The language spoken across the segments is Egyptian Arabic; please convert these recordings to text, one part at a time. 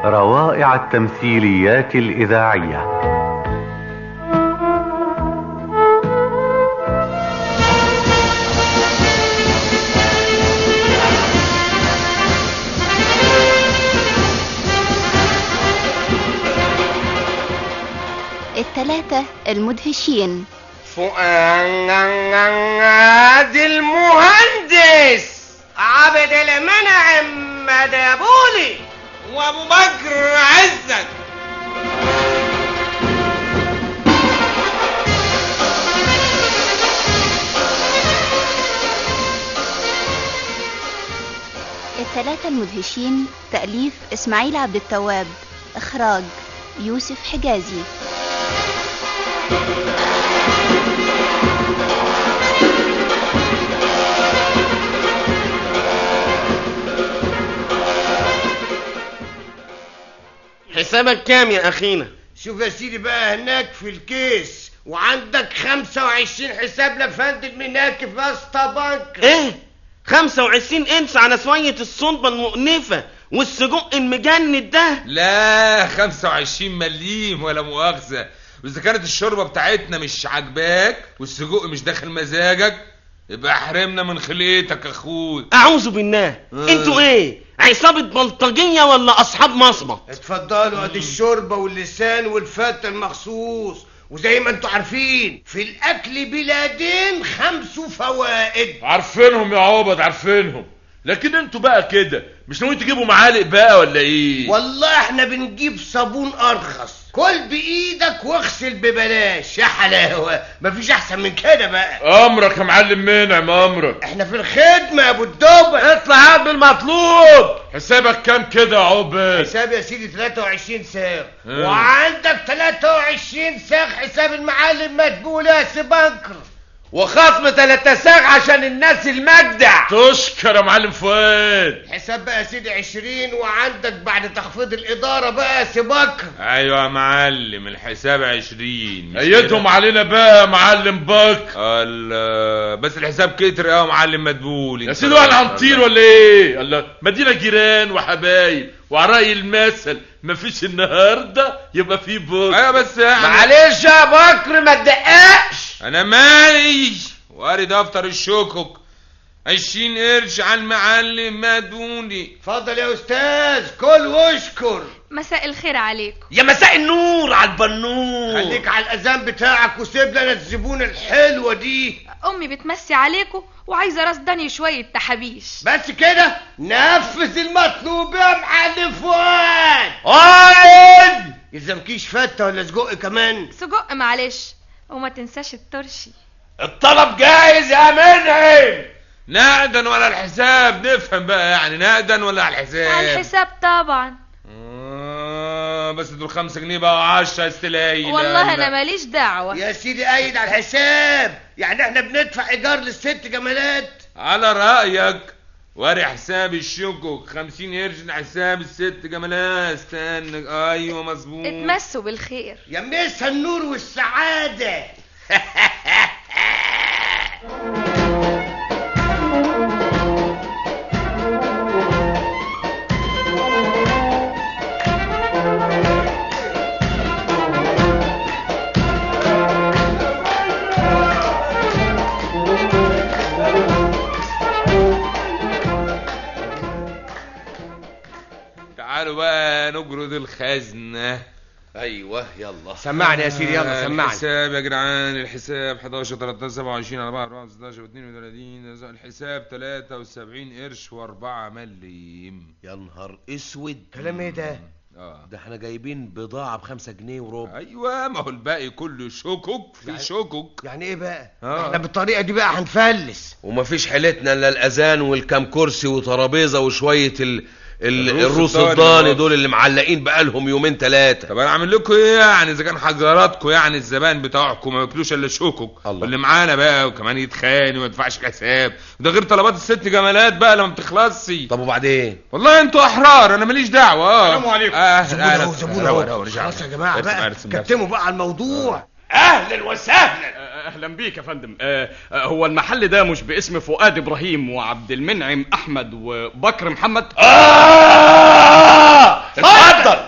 روائع التمثيليات الإذاعية الثلاثة المدهشين فؤاد المهندس عبد المنعم مدبولي وابو بكر عزت الثلاثة المدهشين تأليف إسماعيل عبد التواب إخراج يوسف حجازي حسابك كام يا اخينا شوف يا سيدي بقى هناك في الكيس وعندك 25 حساب لفندم هناك في اسطى بنك ايه 25 انس على شوية الصلبة المؤنفة والسجق المجند ده لا 25 مليم ولا مؤاخذة وإذا كانت الشوربة بتاعتنا مش عاجباك والسجق مش داخل مزاجك يبقى احرمنا من خليتك اخوي اعوذ بالله انتوا ايه عصابة بلطجية ولا اصحاب مصمت اتفضلوا ادي الشوربه واللسان والفتة المخصوص وزي ما انتوا عارفين في الاكل بلادين خمس فوائد عارفينهم يا عبد عارفينهم لكن انتوا بقى كده مش ناويين تجيبوا معالق بقى ولا ايه والله احنا بنجيب صابون ارخص كل بايدك واغسل ببلاش يا حلاوه مفيش احسن من كده بقى امرك يا معلم منعم امرك احنا في الخدمه يا ابو الدوبه اطلع هات بالمطلوب حسابك كام كده يا عبد حساب يا سيدي 23 ساغ اه. وعندك 23 ساغ حساب المعلم مدبول يا سي بكر وخصم تلاتة ساغ عشان الناس المجدع تشكر يا معلم فؤاد حساب بقى يا سيدي 20 وعندك بعد تخفيض الاداره بقى يا سي بكر ايوه يا معلم الحساب عشرين ايدهم علينا بقى يا معلم بك الله بس الحساب كتر قوي يا معلم مدبول يا سيدي واحنا هنطير ولا ايه الله مدينه جيران وحبايب وعلى رأي المثل مفيش النهارده يبقى في بكره ايوه بس يعني معلش يا بكر ما تدققش انا مالي واري دفتر الشكك عشرين قرش على المعلم مدوني اتفضل يا استاذ كل واشكر مساء الخير عليكم يا مساء النور على البنور خليك على الاذان بتاعك وسيب لنا الزبونه الحلوه دي امي بتمسي عليكم وعايزه راس داني شويه تحابيش بس كده نفذ المطلوب يا معلم فؤاد قاعد يلزمكيش فته ولا سجق كمان سجق معلش وما تنساش الترشي الطلب جاهز يا منعم نقدا ولا الحساب نفهم بقى يعني نقدا ولا على الحساب على الحساب طبعا آه بس دول خمسة جنيه بقى وعشرة استلاهي والله انا ماليش دعوه يا سيدي قايد على الحساب يعني احنا بندفع ايجار للست جمالات على رأيك واري حساب الشكك خمسين قرش حساب الست جمالات استنى ايوه مظبوط اتمسوا بالخير يا مسا النور والسعاده تعالوا بقى نجرد الخزنة ايوه يلا سمعني يا سيدي يلا سمعني الحساب يا جدعان الحساب 11 13 27 4 4 16 32 الحساب 73 قرش و4 مليم يا نهار اسود كلام ايه ده اه ده احنا جايبين بضاعة بخمسة جنيه وربع ايوه ما هو الباقي كله شكك في شكك يعني ايه بقى آه. احنا بالطريقه دي بقى هنفلس ومفيش حيلتنا الا الاذان والكام كرسي وترابيزه وشوية ال... ال... الروس الروس الضاني الضاني بس. دول اللي معلقين بقالهم يومين ثلاثة طب انا اعمل لكم ايه يعني اذا كان حجراتكم يعني الزبائن بتاعكم ما ياكلوش الا شكك الله. واللي معانا بقى وكمان يتخانق وما يدفعش حساب وده غير طلبات الست جمالات بقى لما بتخلصش طب وبعدين والله انتوا احرار انا ماليش دعوه اه السلام عليكم. آه زبون أهلا اهو وسهلا. زبون روق، اهو روق، رجع. خلاص يا جماعه ارسم، بقى ارسم، كتموا بقى على الموضوع اهلا وسهلا اهلا بيك يا فندم آه، آه، هو المحل ده مش باسم فؤاد ابراهيم وعبد المنعم احمد وبكر محمد اه اتفضل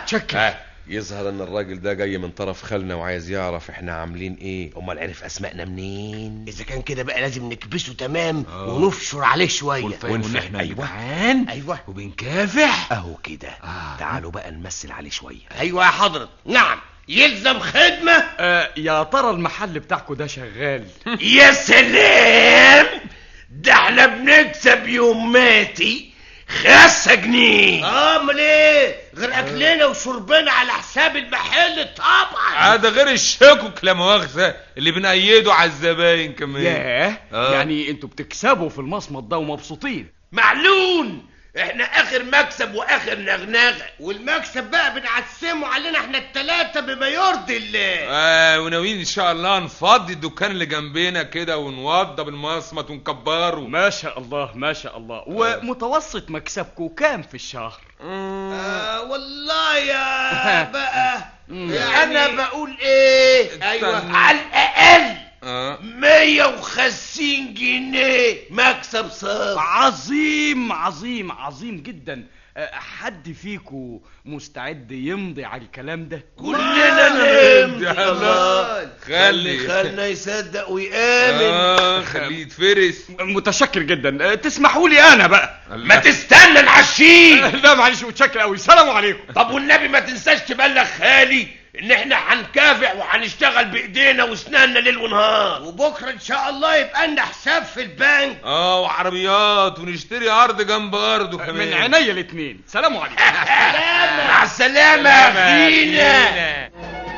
متشكر ها يظهر ان الراجل ده جاي من طرف خالنا وعايز يعرف احنا عاملين ايه امال عرف اسمائنا منين اذا كان كده بقى لازم نكبسه تمام ونفشر عليه شويه ونفهم احنا أيوة. جدعان ايوه وبنكافح اهو كده تعالوا بقى نمثل عليه شويه ايوه يا حضرة نعم يلزم خدمه آه يا ترى المحل بتاعكم ده شغال يا سلام ده احنا بنكسب يوماتي خمسة جنيه اه امال ايه غير اكلنا وشربنا على حساب المحل طبعا هذا غير الشكك لا مؤاخذه اللي بنأيده على الزباين كمان ياه آه. يعني انتوا بتكسبوا في المصمت ده ومبسوطين معلون احنا اخر مكسب واخر نغنغه والمكسب بقى بنعسمه علينا احنا التلاتة بما يرضي الله آه وناويين ان شاء الله نفضي الدكان اللي جنبنا كده ونوضب المصمت ونكبره ما شاء الله ما شاء الله ومتوسط مكسبكم كام في الشهر آه والله يا بقى يعني- انا بقول ايه ايوه استنى. على الاقل اه 150 جنيه مكسب صافي عظيم عظيم عظيم جدا آه، حد فيكم مستعد يمضي على الكلام ده كلنا نمضي يا الله خلي. خلنا يصدق ويامن اه خليه يتفرس متشكر جدا آه، تسمحوا لي انا بقى ما تستنى نعشيه لا معلش متشكر قوي سلام عليكم طب والنبي ما تنساش تبلغ خالي ان احنا هنكافح وهنشتغل بايدينا واسناننا ليل ونهار وبكره ان شاء الله يبقى لنا حساب في البنك اه وعربيات ونشتري ارض جنب ارضه كمان من عينيا الاثنين سلام عليكم مع السلامه يا اخينا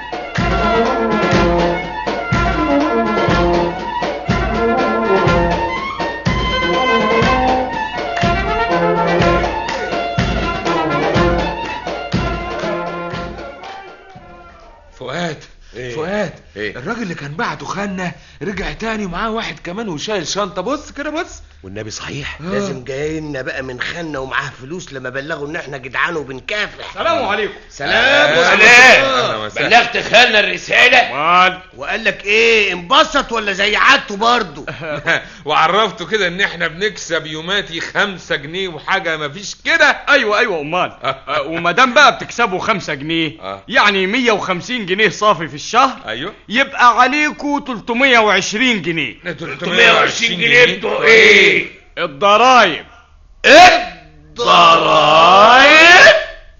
فؤاد إيه؟ فؤاد إيه؟ الراجل اللي كان بعته خالنا رجع تاني ومعاه واحد كمان وشايل شنطه بص كده بص والنبي صحيح لازم جاي لنا بقى من خالنا ومعاه فلوس لما بلغوا ان احنا جدعان وبنكافح سلام عليكم سلام أهلا وسهلا. بلغت خالنا الرساله مال وقال لك ايه انبسط ولا زي عادته برضه وعرفته كده ان احنا بنكسب يوماتي خمسة جنيه وحاجه مفيش كده ايوه ايوه امال آه، وما دام بقى بتكسبوا خمسة جنيه آه. يعني 150 جنيه صافي في الشهر ايوه يبقى عليكوا 320 جنيه 320 جنيه بتوع ايه الضرايب ضرايب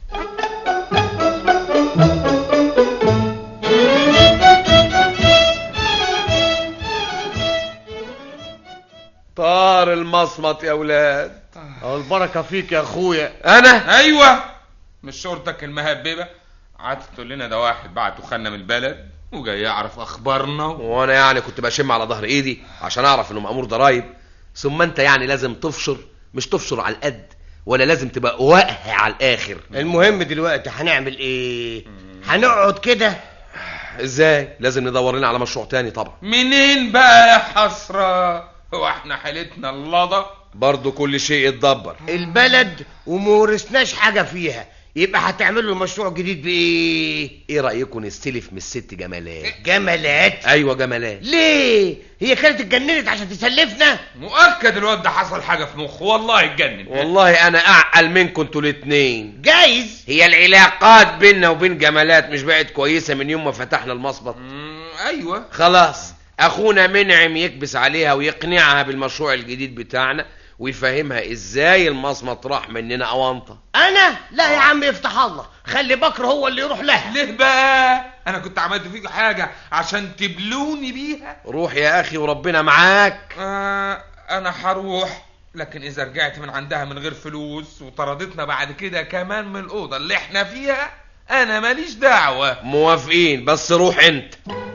طار المصمت يا ولاد البركه فيك يا اخويا انا ايوه مش شرطك المهببه قعدت تقول لنا ده واحد بعته خالنا من البلد وجاي يعرف اخبارنا وانا يعني كنت بشم على ظهر ايدي عشان اعرف انه مأمور ضرايب ثم انت يعني لازم تفشر مش تفشر على القد ولا لازم تبقى واقع على الاخر المهم دلوقتي هنعمل ايه هنقعد كده ازاي لازم ندور لنا على مشروع تاني طبعا منين بقى يا حسره هو احنا حالتنا اللضا برضو كل شيء يتدبر البلد ومورثناش حاجه فيها يبقى هتعملوا المشروع جديد بايه ايه رايكم نستلف من الست جمالات جمالات ايوه جمالات ليه هي كانت اتجننت عشان تسلفنا مؤكد الواد ده حصل حاجه في مخه والله اتجنن والله انا اعقل منكم انتوا الاتنين جايز هي العلاقات بيننا وبين جمالات مش بقت كويسه من يوم ما فتحنا المصبط مم، ايوه خلاص اخونا منعم يكبس عليها ويقنعها بالمشروع الجديد بتاعنا ويفهمها ازاي المصمت راح مننا اونطه انا لا يا عم يفتح الله خلي بكر هو اللي يروح لها ليه بقى انا كنت عملت فيك حاجه عشان تبلوني بيها روح يا اخي وربنا معاك آه انا هروح لكن اذا رجعت من عندها من غير فلوس وطردتنا بعد كده كمان من الاوضه اللي احنا فيها انا ماليش دعوه موافقين بس روح انت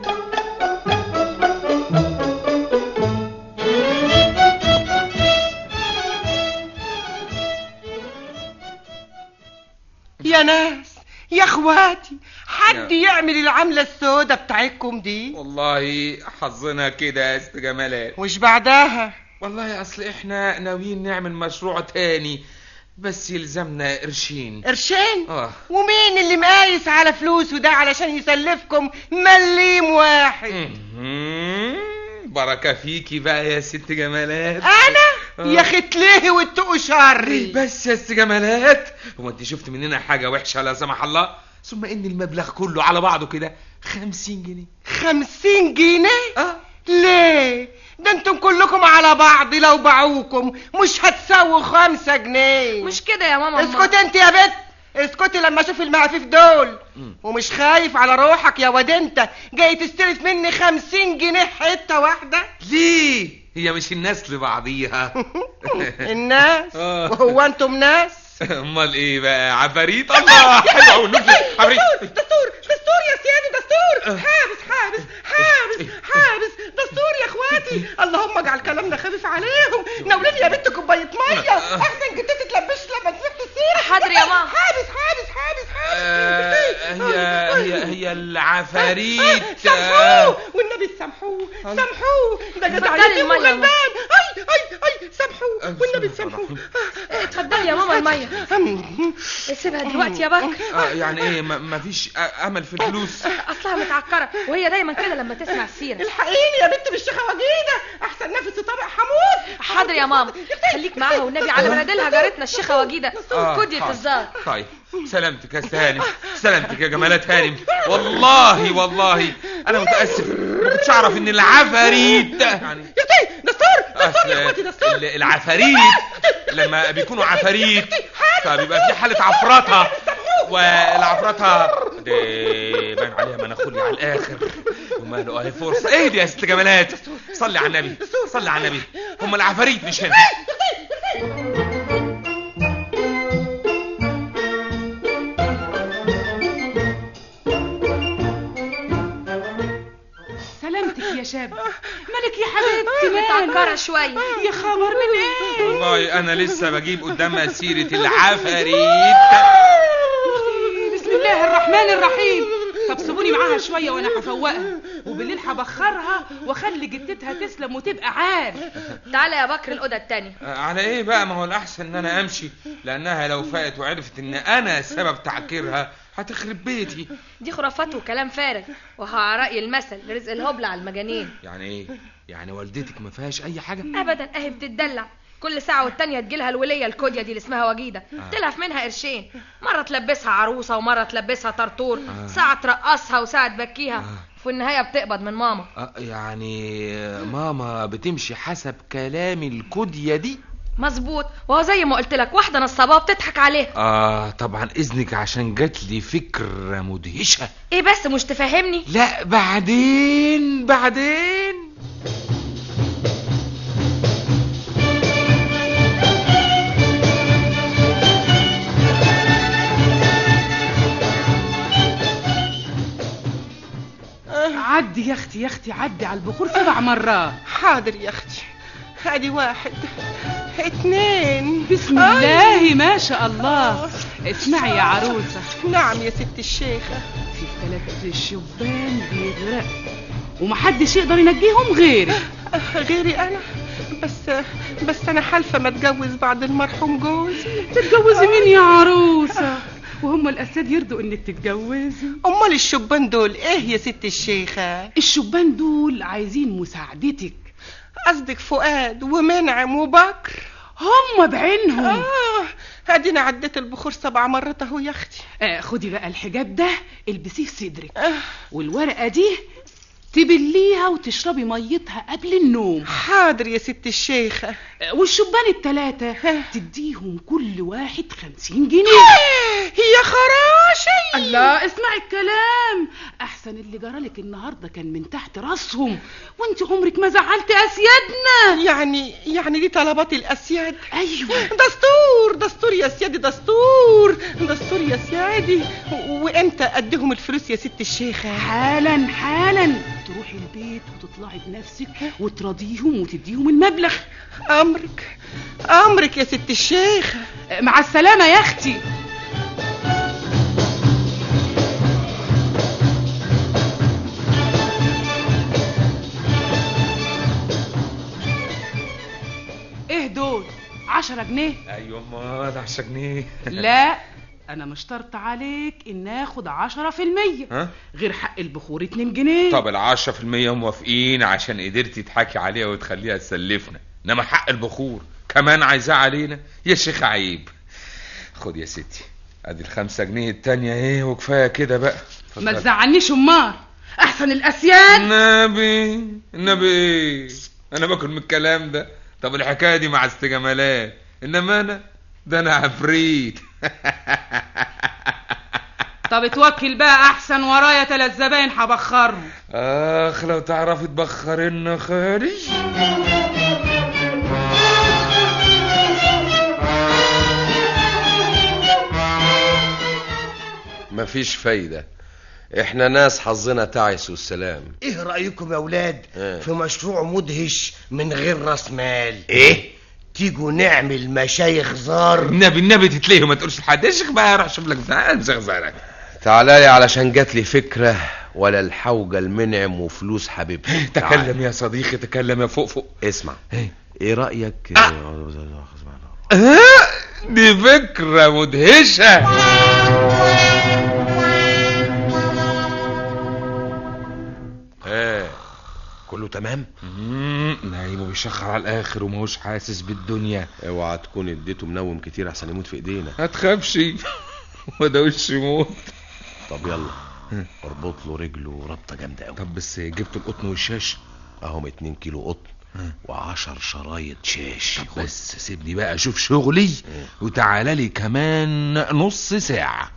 يا ناس يا اخواتي حد يعمل العملة السودة بتاعتكم دي والله حظنا كده يا ست جمالات وش بعدها والله اصل احنا ناويين نعمل مشروع تاني بس يلزمنا قرشين قرشين اه ومين اللي مقايس على فلوسه ده علشان يسلفكم مليم واحد مهم. بركه فيكي بقى يا ست جمالات انا يا خت ليه واتقوا شري بس يا ست جمالات هو انت شفت مننا حاجه وحشه لا سمح الله ثم ان المبلغ كله على بعضه كده خمسين جنيه خمسين جنيه اه ليه ده انتم كلكم على بعض لو باعوكم مش هتساووا خمسة جنيه مش كده يا ماما اسكت انت يا بت اسكتي لما اشوف المعافيف دول ومش خايف على روحك يا واد انت جاي تستلف مني خمسين جنيه حتة واحدة ليه هي مش الناس لبعضيها الناس آه. وهو انتم ناس امال ايه بقى عفاريت الله حلو قوي النكته عفاريت دستور دستور يا سيادي دستور حابس حابس حابس حابس دستور يا اخواتي اللهم اجعل كلامنا خفيف عليهم ناوليني يا بنت كوبايه ميه احسن جدتي تلبش لما تفتح السيره حاضر يا ماما. حابس حابس حابس حابس آه، هي هي هي العفاريت سامحوه والنبي سامحوه سامحوه ده جدع اتفضلي يتيم المية يا وغلبان اي اي اي سامحوه والنبي سامحوه اتفضلي يا ماما الميه سيبها دلوقتي يا بكر آه يعني ايه ما ما فيش امل في الفلوس اصلها متعكره وهي دايما كده لما تسمع السيره الحقيني يا بنت بالشيخه وجيده احسن نفسي طابق حمود حاضر يا ماما خليك معاها والنبي على مناديلها جارتنا الشيخه وجيده آه، كدية حاضر. الزهر طيب سلامتك يا أستاذ هانم سلامتك يا جمالات هانم والله والله انا متاسف ما كنتش اعرف ان العفاريت يعني يا تي دستور دستور أصل يا اخواتي دستور ال- العفاريت لما بيكونوا عفاريت فبيبقى في حالة عفرطة والعفرطة دي بان عليها مناخولي على الآخر وماله أهي فرصة إيه دي يا ست جمالات صلي على النبي صلي على النبي هم العفاريت مش هنا سلامتك يا شاب مالك يا حبيبتي متعكره مالك شويه يا خبر من ايه والله أنا لسه بجيب قدامها سيرة العفاريت بسم الله الرحمن الرحيم طب سيبوني معاها شويه وانا هفوقها وبالليل هبخرها واخلي جدتها تسلم وتبقى عال تعالى يا بكر الاوضه التانية على إيه بقى ما هو الأحسن إن أنا أمشي لأنها لو فاقت وعرفت إن أنا سبب تعكيرها هتخرب بيتي دي خرافات وكلام فارغ وهو على راي المثل رزق الهبل على المجانين يعني إيه يعني والدتك ما فيهاش أي حاجة ابدا اهي بتدلع كل ساعة والتانية تجيلها الولية الكودية دي اللي اسمها وجيدة تلهف منها قرشين مرة تلبسها عروسة ومرة تلبسها طرطور ساعة ترقصها وساعة تبكيها في النهاية بتقبض من ماما آه، يعني ماما بتمشي حسب كلام الكودية دي مظبوط وهو زي ما قلت لك واحدة نصابة بتضحك عليها آه طبعا إذنك عشان جات لي فكرة مدهشة ايه بس مش تفهمني لا بعدين بعدين عدي يا اختي يا اختي عدي على البخور سبع مرات حاضر يا اختي ادي واحد اتنين بسم الله ما شاء الله اسمعي يا عروسه نعم يا ست الشيخة في ثلاث شبان بيغرق ومحدش يقدر ينجيهم غيري غيري انا بس بس انا حالفة ما اتجوز بعد المرحوم جوزي تتجوزي مين يا عروسه وهم الاساد يرضوا انك تتجوزي امال الشبان دول ايه يا ست الشيخة الشبان دول عايزين مساعدتك قصدك فؤاد ومنعم وبكر هم بعينهم اه ادينا عديت البخور سبع مرات اهو يا اختي آه خدي بقى الحجاب ده البسيه في صدرك آه والورقه دي تبليها وتشربي ميتها قبل النوم حاضر يا ست الشيخة آه، والشبان التلاتة تديهم كل واحد خمسين جنيه يا خراشي الله اسمعي الكلام احسن اللي جرالك النهارده كان من تحت راسهم وانت عمرك ما زعلت اسيادنا يعني يعني دي طلبات الاسياد ايوه دستور دستور يا سيادي دستور دستور يا سيادي و- وامتى اديهم الفلوس يا ست الشيخة حالا حالا تروحي البيت وتطلعي بنفسك وتراضيهم وتديهم المبلغ امرك امرك يا ست الشيخة آه، مع السلامه يا اختي ايه دول عشرة جنيه ايوه ما ده 10 جنيه لا انا مشترط عليك ان اخد عشرة في المية ها غير حق البخور اتنين جنيه طب العشرة في المية موافقين عشان قدرتي تضحكي عليها وتخليها تسلفنا انما حق البخور كمان عايزاه علينا يا شيخ عيب خد يا ستي ادي الخمسة جنيه التانية ايه وكفاية كده بقى ما تزعلنيش امال احسن الاسياد النبي النبي ايه انا باكل من الكلام ده طب الحكاية دي مع استجمالات انما انا ده انا عفريت طب اتوكل بقى احسن ورايا تلات زباين هبخرهم اخ لو تعرفي تبخر لنا خالي مفيش فايدة احنا ناس حظنا تعس والسلام ايه رأيكم يا ولاد إيه؟ في مشروع مدهش من غير راس مال ايه تيجوا نعمل مشايخ زار النبي النبي تتلهي وما تقولش لحد يا شيخ بقى روح شوف لك زغزغك تعالى لي علشان جات لي فكرة ولا الحوجة المنعم وفلوس حبيبتي تكلم يا صديقي تكلم يا فوق فوق اسمع ايه رأيك آه، دي فكرة مدهشة ايه كله تمام مم، نايم وبيشخر على الاخر وماهوش حاسس بالدنيا اوعى تكون اديته منوم كتير احسن يموت في ايدينا ما تخافش وده وش يموت طب يلا اربط له رجله ربطه جامده قوي طب بس جبت القطن والشاش اهم 2 كيلو قطن وعشر شرايط شاش طب بس سيبني بقى اشوف شغلي وتعالى لي كمان نص ساعة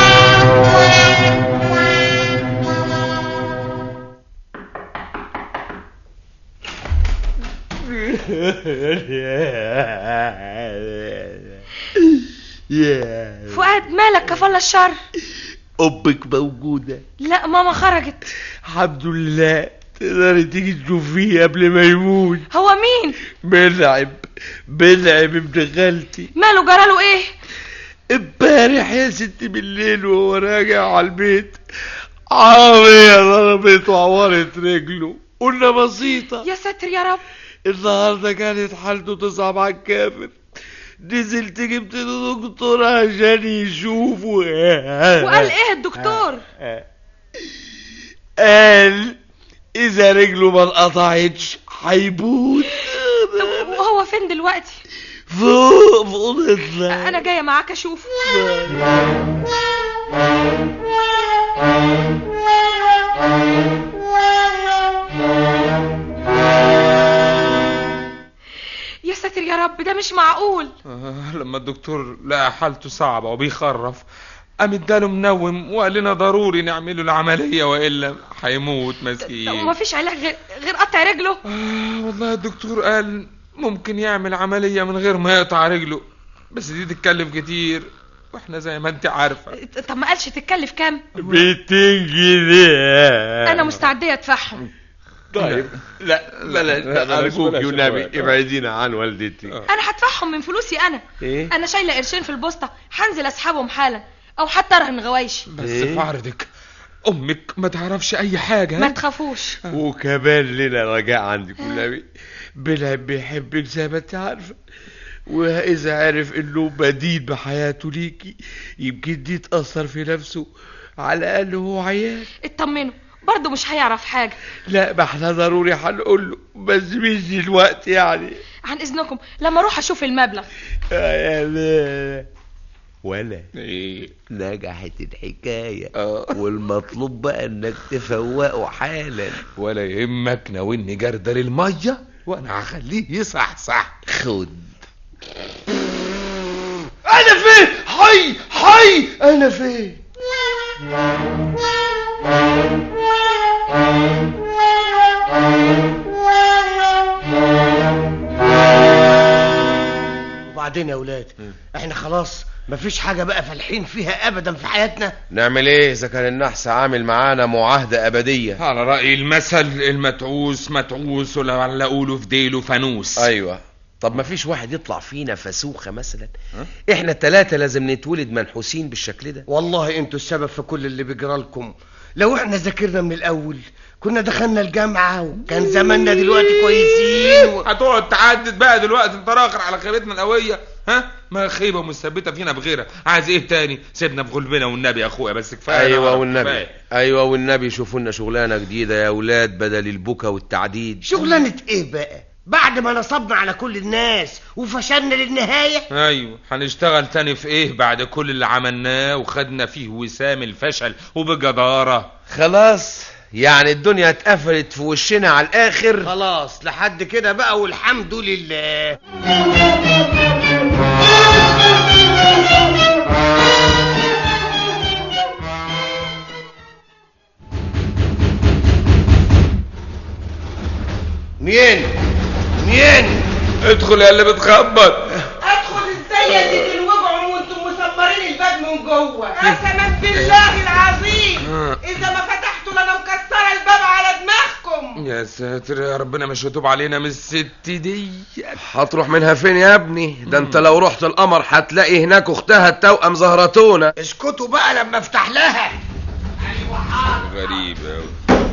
فؤاد مالك كفل الشر امك موجودة لا ماما خرجت الحمد لله تقدري تيجي تشوفيه قبل ما يموت هو مين بلعب بلعب ابن خالتي ماله جراله ايه امبارح يا ستي بالليل وهو راجع على البيت عربية ضربت وعورت رجله قلنا بسيطة يا ساتر يا رب النهاردة كانت حالته تصعب على الكافر نزلت جبت له دكتور عشان يشوفه وقال ايه الدكتور قال اذا رجله ما انقطعتش هيموت طب وهو فين دلوقتي فوق في اوضتنا انا جايه معاك اشوف يا ساتر يا رب ده مش معقول آه لما الدكتور لقى حالته صعبة وبيخرف قام اداله منوم وقال لنا ضروري نعمل له العملية والا هيموت مسكين ومفيش علاج غير غير قطع رجله آه والله الدكتور قال ممكن يعمل عملية من غير ما يقطع رجله بس دي تتكلف كتير واحنا زي ما انت عارفة طب ما قالش تتكلف كام 200 جنيه انا مستعديه ادفعهم طيب لا بلاش لا، ارجوك بلاش، يا بلاش. نبي ابعدينا عن والدتي انا هدفعهم من فلوسي انا ايه انا شايله قرشين في البوسطه هنزل اسحبهم حالا او حتى ارهن غوايشي بس في عرضك امك ما تعرفش اي حاجة ما ها؟ تخافوش وكمان لنا رجاء عندك والنبي بلعب بيحبك زي ما انت عارفه واذا عرف انه بديل بحياته ليكي يمكن دي تاثر في نفسه على الاقل هو عيال اطمنوا برضه مش هيعرف حاجه لا ما احنا ضروري هنقول له بس مش دلوقتي يعني عن اذنكم لما اروح اشوف المبلغ ولا ايه نجحت الحكاية اه والمطلوب بقى انك تفوقه حالا ولا يهمك ناولني جردل المية وانا هخليه يصحصح خد انا فين حي حي انا فين وبعدين يا اولاد احنا خلاص مفيش حاجه بقى فالحين فيها ابدا في حياتنا نعمل ايه اذا كان النحس عامل معانا معاهدة ابدية على رأي المثل المتعوس متعوس ولا علقوا له في ديله فانوس ايوه طب ما فيش واحد يطلع فينا فسوخة مثلا احنا التلاتة لازم نتولد منحوسين بالشكل ده والله انتوا السبب في كل اللي بيجرى لكم لو احنا ذاكرنا من الاول كنا دخلنا الجامعه وكان زماننا دلوقتي كويسين و... هتقعد تعدد بقى دلوقتي انت راخر على خيبتنا القوية ها ما خيبة مثبتة فينا بغيرها عايز ايه تاني سيبنا في غلبنا والنبي يا اخويا بس كفاية ايوه نعرف، والنبي كفاية. ايوه والنبي شوفوا لنا شغلانه جديده يا اولاد بدل البكا والتعديد شغلانه ايه بقى بعد ما نصبنا على كل الناس وفشلنا للنهاية ايوه هنشتغل تاني في ايه بعد كل اللي عملناه وخدنا فيه وسام الفشل وبجدارة خلاص يعني الدنيا اتقفلت في وشنا على الاخر خلاص لحد كده بقى والحمد لله مين مين ادخل يا اللي بتخبط ادخل ازاي يا سيدي الوجع وانتم مسمرين الباب من جوه قسما بالله العظيم اذا ما فتحتوا لانا مكسره الباب على دماغكم يا ساتر يا ربنا مش هتوب علينا من الست دي هتروح منها فين يا ابني ده انت لو رحت القمر هتلاقي هناك اختها التوأم زهرتونا اسكتوا بقى لما افتح لها غريب اوي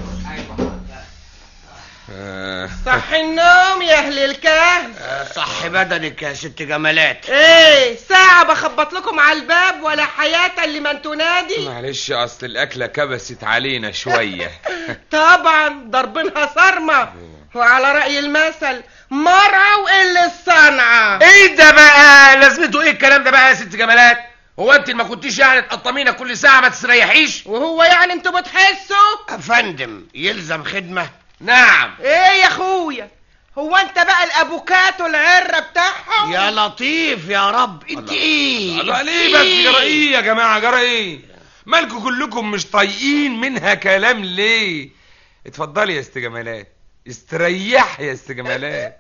آه. صح النوم يا اهل الكهف صح بدنك يا ست جمالات ايه ساعة بخبط لكم على الباب ولا حياة لمن تنادي معلش اصل الاكله كبست علينا شويه طبعا ضربينها صرمة وعلى رأي المثل مرعى وقلة الصنعة ايه ده بقى لازمته ايه الكلام ده بقى يا ست جمالات هو انت ما كنتيش يعني تقطمينا كل ساعه ما تستريحيش وهو يعني انتوا بتحسوا افندم يلزم خدمة نعم ايه يا اخويا هو انت بقى الافوكاتو العرة بتاعهم يا لطيف يا رب انت ايه الله انت ليه بس جرى ايه يا جماعه جرى ايه مالكوا كلكم مش طايقين منها كلام ليه اتفضلي يا است جمالات استريح يا است جمالات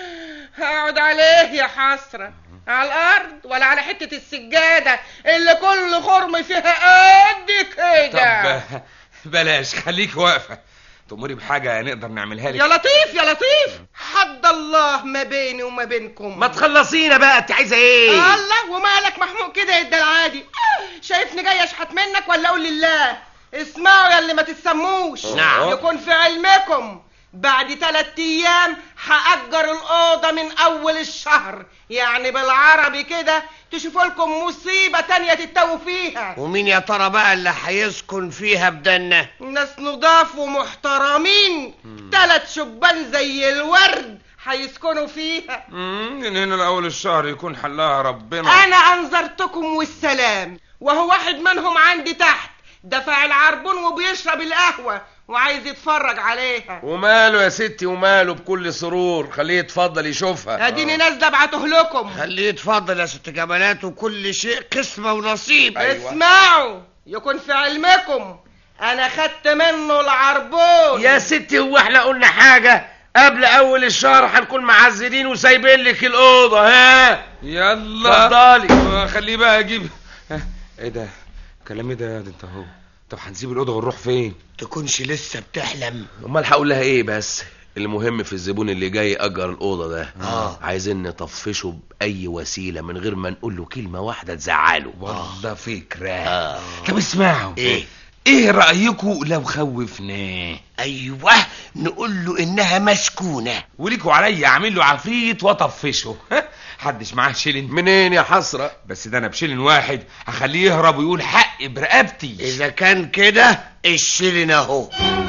هقعد عليه يا حسرة على الارض ولا على حتة السجادة اللي كل خرم فيها قد كده طب بلاش خليك واقفه تأمري بحاجه نقدر نعملها لك يا لطيف يا لطيف حد الله ما بيني وما بينكم ما تخلصينا بقى انت عايزه ايه الله ومالك محمود كده يا العادي شايفني جاي اشحت منك ولا اقول لله اسمعوا يا اللي ما تتسموش نعم. يكون في علمكم بعد تلات ايام هأجر الأوضة من أول الشهر يعني بالعربي كده تشوفوا لكم مصيبة تانية تتوه فيها ومين يا ترى بقى اللي هيسكن فيها بدنا ناس نضاف ومحترمين تلات شبان زي الورد هيسكنوا فيها مم، من هنا لاول الشهر يكون حلها ربنا انا انذرتكم والسلام وهو واحد منهم عندي تحت دفع العربون وبيشرب القهوة وعايز يتفرج عليها وماله يا ستي وماله بكل سرور خليه يتفضل يشوفها اديني نازله ابعته لكم خليه يتفضل يا ست جمالات وكل شيء قسمة ونصيب اسمعوا يكون في علمكم انا خدت منه العربون يا ستي هو احنا قلنا حاجه قبل اول الشهر هنكون معزلين وسايبين لك الاوضه ها يلا اتفضلي خليه بقى اجيب ها، ايه ده كلام ايه ده يا ده انت اهو طب هنسيب الاوضه ونروح فين تكونش لسه بتحلم امال هقول لها ايه بس المهم في الزبون اللي جاي اجر الاوضه ده آه. عايزين نطفشه باي وسيله من غير ما نقول له كلمه واحده تزعله والله فكره آه. طب اسمعوا ايه ايه رايكم لو خوفناه ايوه نقول له انها مسكونة وليكوا عليا اعمل له عفريت واطفشه ها؟ حدش معاه شيلن منين يا حسره بس ده انا بشيلن واحد هخليه يهرب ويقول حق برقبتي اذا كان كده الشيلن اهو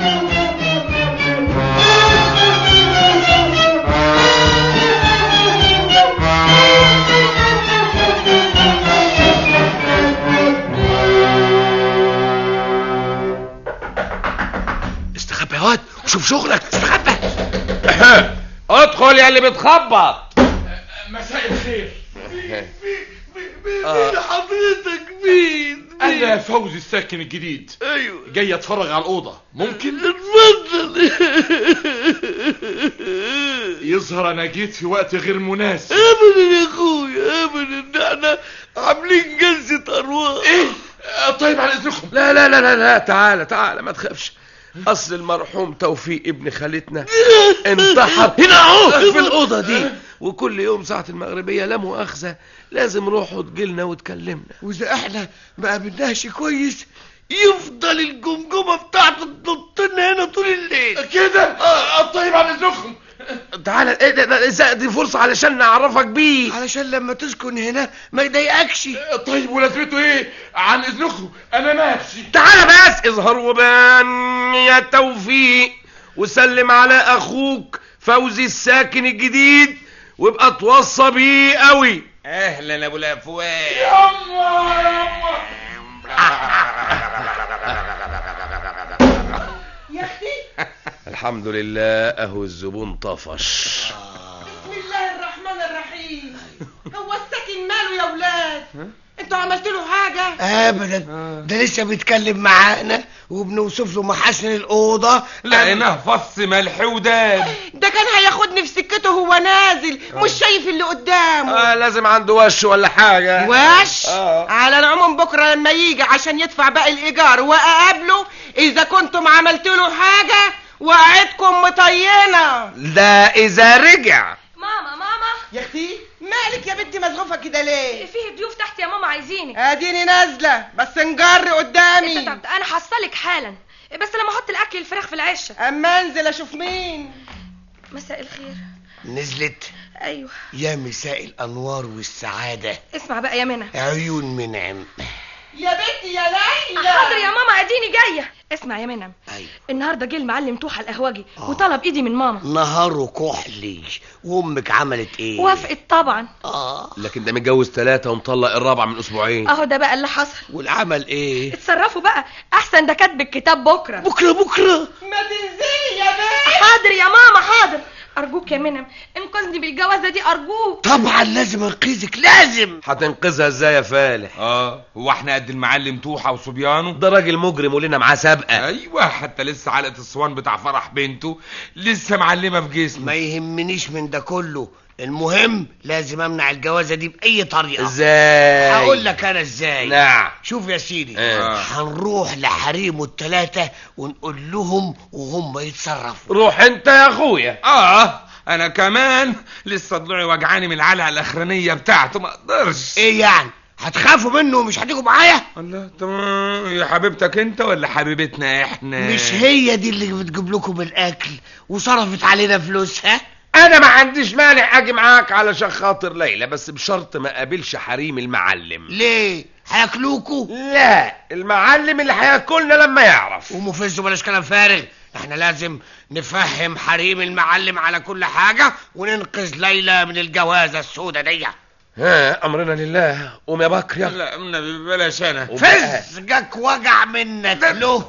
استخبى يا واد وشوف شغلك استخبى ادخل يا اللي بتخبط مساء الخير آه. حضرتك مين انا فوزي الساكن الجديد ايوه جاي اتفرج على الاوضه ممكن اتفضل يظهر انا جيت في وقت غير مناسب ابدا يا اخويا ابدا احنا عاملين جلسه ارواح ايه طيب على اذنكم لا لا لا لا لا تعالى تعالى ما تخافش اصل المرحوم توفيق ابن خالتنا انتحر هنا اهو في الاوضه دي وكل يوم ساعه المغربيه لا مؤاخذه لازم روحوا تجيلنا وتكلمنا واذا احنا ما قابلناش كويس يفضل الجمجمة بتاعته تنط لنا هنا طول الليل كده آه، طيب على اذنكم تعالى ايه ده, ده, ده دي فرصه علشان نعرفك بيه علشان لما تسكن هنا ما يضايقكش طيب ولازمته ايه عن اذنكم انا ماشي تعالى بس اظهر وبان يا توفيق وسلم على اخوك فوزي الساكن الجديد وابقى توصى بيه قوي اهلا ابو الافواه يا اختي الحمد لله اهو الزبون طفش بسم الله الرحمن الرحيم هو الساكن ماله يا ولاد انتوا عملتوا له حاجه ابدا ده لسه بيتكلم معانا وبنوصف له محاسن الاوضه لقيناه فص ملح وداب ده كان هياخدني في سكته وهو نازل مش شايف اللي قدامه آه لازم عنده وش ولا حاجة وش آه. على العموم بكره لما يجي عشان يدفع باقي الايجار واقابله اذا كنتم عملتوا له حاجه وقعدكم مطينه ده اذا رجع ماما ماما يا اختي مالك يا بنتي مزغوفه كده ليه فيه ضيوف تحت يا ماما عايزينك اديني نازله بس نجر قدامي انت تعبت انا حصلك حالا بس لما احط الاكل الفراخ في العشه اما انزل اشوف مين مساء الخير نزلت ايوه يا مساء الانوار والسعاده اسمع بقى يا منى عيون منعم يا بنتي يا ليلى حاضر يا ماما اديني جايه اسمع يا منى أيوة. النهارده جه المعلم توحى القهوجي وطلب ايدي من ماما نهاره كحلي وامك عملت ايه وافقت طبعا اه لكن ده متجوز ثلاثة ومطلق الرابعة من اسبوعين اهو ده بقى اللي حصل والعمل ايه اتصرفوا بقى احسن ده كاتب الكتاب بكره بكره بكره ما تنزلي يا بنت حاضر يا ماما حاضر ارجوك يا منى انقذني بالجوازه دي ارجوك طبعا لازم انقذك لازم هتنقذها ازاي يا فالح اه هو احنا قد المعلم توحى وصبيانه ده راجل مجرم ولنا معاه سابقة ايوه حتى لسه علقه الصوان بتاع فرح بنته لسه معلمه في جسمه ما يهمنيش من ده كله المهم لازم امنع الجوازه دي باي طريقه ازاي هقول لك انا ازاي نعم شوف يا سيدي آه. هنروح لحريمه التلاتة ونقول لهم وهم يتصرفوا روح انت يا اخويا اه انا كمان لسه ضلوعي وجعاني من العلقه الاخرانيه بتاعته ما اقدرش ايه يعني هتخافوا منه ومش هتيجوا معايا الله تمام يا حبيبتك انت ولا حبيبتنا احنا مش هي دي اللي بتجيب لكم الاكل وصرفت علينا فلوسها انا ما عنديش مانع اجي معاك علشان خاطر ليلى بس بشرط ما قابلش حريم المعلم ليه هياكلوكوا لا المعلم اللي هياكلنا لما يعرف ومفزوا بلاش كلام فارغ احنا لازم نفهم حريم المعلم على كل حاجة وننقذ ليلى من الجوازة السودة دي ها امرنا لله قوم يا بكر يلا لا النبي بلاش انا فزقك وجع منك له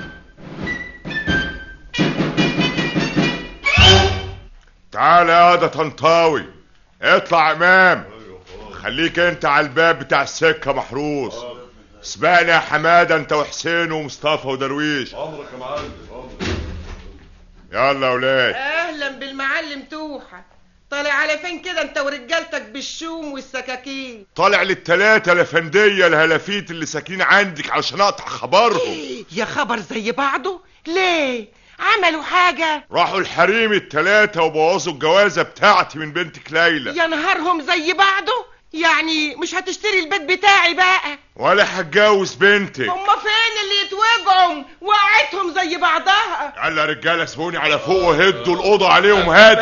تعال يا ده طنطاوي اطلع امام خليك انت على الباب بتاع السكه محروس سبقني يا حماده انت وحسين ومصطفى ودرويش عمرك يا معلم يلا يا ولاد اهلا بالمعلم توحى طالع على فين كده انت ورجالتك بالشوم والسكاكين طالع للتلاتة الافندية الهلافيت اللي ساكنين عندك علشان اقطع خبرهم يا خبر زي بعضه ليه عملوا حاجة راحوا الحريم التلاتة وبوظوا الجوازة بتاعتي من بنتك ليلى يا نهارهم زي بعضه يعني مش هتشتري البيت بتاعي بقى ولا هتجوز بنتك هما فين اللي يتوجعوا وقعتهم زي بعضها يلا يا رجالة سيبوني على فوق وهدوا الأوضة عليهم هاد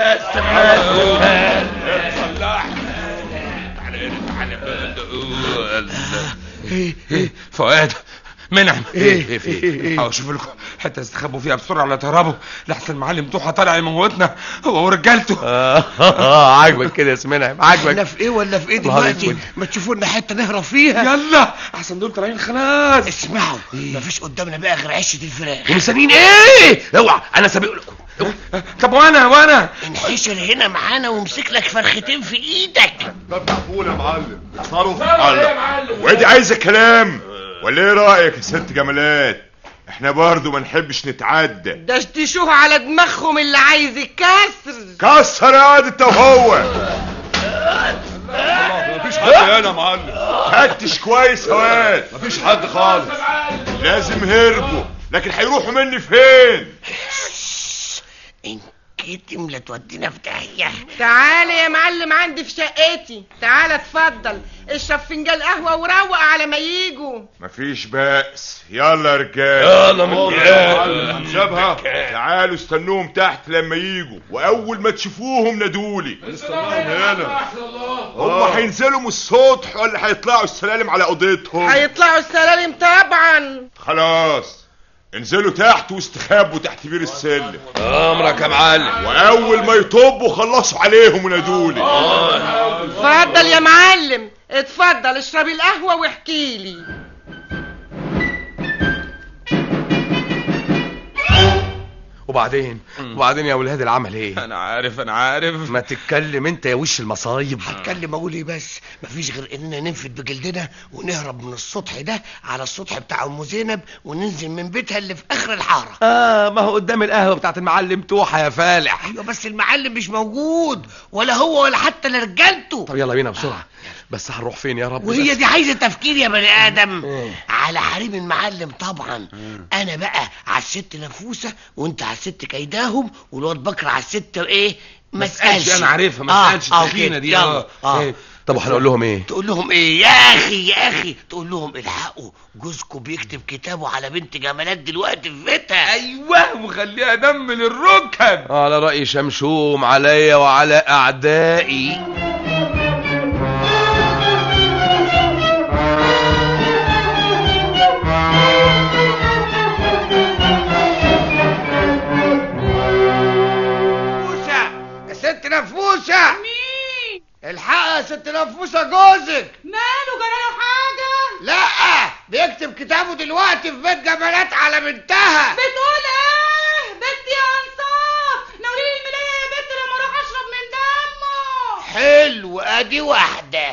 فؤاد منعم ايه ايه في ايه او اشوف لكم حته تستخبوا فيها بسرعه ولا تهربوا لحسن المعلم توحى طالع يموتنا هو ورجالته اه عاجبك كده يا سمنعم عاجبك احنا في ايه ولا في ايه نهار دلوقتي أسود. ما تشوفوا لنا حتة نهرب فيها يلا احسن دول طالعين خلاص اسمعوا مفيش قدامنا بقى غير عشة الفراخ ومستنيين ايه اوعى انا سابق لكم طب وانا وانا انحشر هنا معانا وامسك لك فرختين في ايدك فتح فول يا معلم اتصرف الله وادي عايزة كلام ولا ايه رأيك يا ست جمالات احنا برضو ما نحبش نتعدى دشدشوه على دماغهم اللي عايز يكسر كسر يا واد انت وهو مفيش حد هنا يا معلم فتش كويس يا واد مفيش حد خالص لازم هربوا لكن هيروحوا مني فين انكتم لا تودينا في داهية تعالى يا معلم عندي في شقتي تعالى اتفضل اشرب فنجان قهوة وروق على ما يجوا مفيش بأس يلا يا رجاله يلا من هنسيبها تعالوا استنوهم تحت لما يجوا واول ما تشوفوهم نادولي استناهم هنا هم هينزلوا من السطح ولا هيطلعوا السلالم على اوضتهم هيطلعوا السلالم طبعا خلاص انزلوا تحت واستخبوا تحت بير السلم امرك يا معلم واول ما يطبوا خلصوا عليهم ونادولي اتفضل يا معلم اتفضل اشرب القهوة واحكي لي وبعدين وبعدين يا ولاد العمل ايه انا عارف انا عارف ما تتكلم انت يا وش المصايب هتكلم اقول ايه بس مفيش غير اننا ننفد بجلدنا ونهرب من السطح ده على السطح بتاع ام زينب وننزل من بيتها اللي في اخر الحاره اه ما هو قدام القهوه بتاعت المعلم توحه يا فالح ايوه بس المعلم مش موجود ولا هو ولا حتى رجالته طب يلا بينا بسرعه بس هنروح فين يا رب وهي بس. دي عايزه تفكير يا بني ادم على حريم المعلم طبعا انا بقى على الست نفوسه وانت على الست كيداهم والواد بكر على الست ايه ما ما تسألش، تسالش أنا عارفها، ما آه، تسألش آه، التخينة كده، دي، يلا آه. اه إيه؟ طب وهنقول لهم ايه تقول لهم ايه يا اخي يا اخي تقول لهم الحقوا جوزكم بيكتب كتابه على بنت جمالات دلوقتي في بيتها ايوه وخليها دم للركب على رأي شمشوم عليا وعلى أعدائي نفوسة يا ست نفوسة مين الحق يا ست نفوسة جوزك ماله جراله حاجة لا بيكتب كتابه دلوقتي في بيت جمالات على بنتها بتقول ايه بنتي يا انصاف ناوليني الملاية يا بنت لما اروح اشرب من دمه حلو ادي واحدة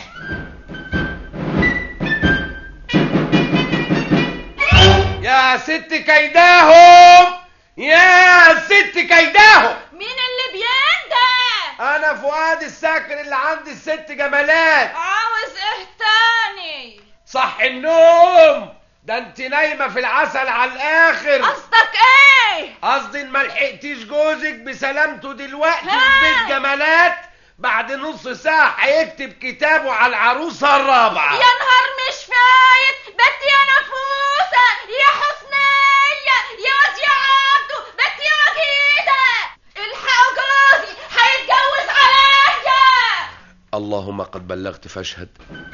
يا ست كيداهم يا ست كيداهم مين اللي بينده انا فؤاد الساكن اللي عند الست جمالات عاوز ايه تاني صح النوم ده انت نايمه في العسل على الاخر قصدك ايه قصدي ان ما لحقتيش جوزك بسلامته دلوقتي في ها. بيت جمالات بعد نص ساعه هيكتب كتابه على العروسه الرابعه يا نهار مش فايت بنتي يا نفوسة يا حسنية يا واد يا عبدو بنتي يا وجيدة الحقوا جوزي هيتجوز عليا اللهم قد بلغت فاشهد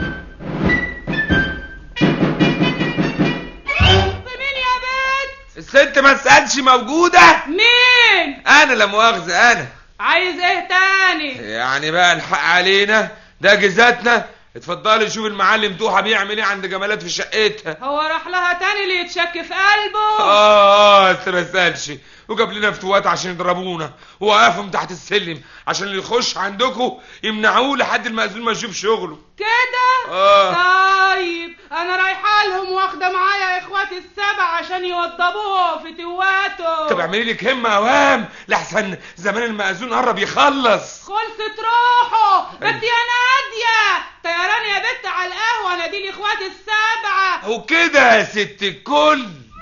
مين يا بنت الست ما تسالش موجوده مين انا لا مؤاخذه انا عايز ايه تاني يعني بقى الحق علينا ده جزاتنا اتفضلي شوف المعلم توحة بيعمل ايه عند جمالات في شقتها هو راح لها تاني اللي يتشك في قلبه اه اه ما تسالش وجاب لنا فتوات عشان يضربونا ووقفهم تحت السلم عشان اللي يخش عندكم يمنعوه لحد المأذون ما يشوف شغله كده آه. طيب انا رايحه لهم واخده معايا اخواتي السبع عشان يوضبوه في تواته طب اعملي لك همه اوام لحسن زمان المأذون قرب يخلص خلصت روحه بنت يا ناديه طيران يا بنت على القهوه ناديلي اخواتي السبعه وكده يا ست الكل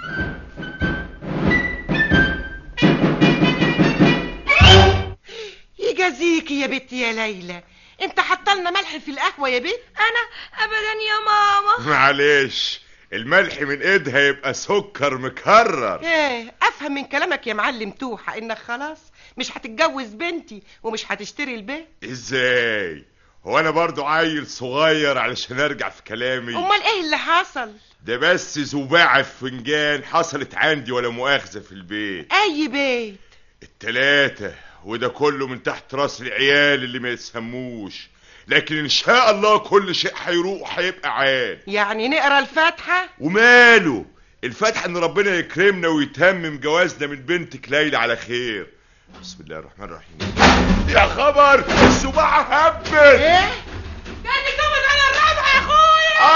يجازيكي يا بنتي يا ليلى انت حطلنا ملح في القهوة يا بنت انا ابدا يا ماما معلش الملح من ايدها يبقى سكر مكرر ايه افهم من كلامك يا معلم توحة انك خلاص مش هتتجوز بنتي ومش هتشتري البيت ازاي هو انا برضو عيل صغير علشان ارجع في كلامي امال ايه اللي حصل ده بس زباعة في فنجان حصلت عندي ولا مؤاخذة في البيت اي بيت التلاتة وده كله من تحت راس العيال اللي ما يتسموش لكن ان شاء الله كل شيء هيروح هيبقى عال يعني نقرا الفاتحة وماله الفتح ان ربنا يكرمنا ويتمم جوازنا من بنتك ليلى على خير بسم الله الرحمن الرحيم يا خبر السباعة هبت ايه كان يتجوز على الرابعه يا اخويا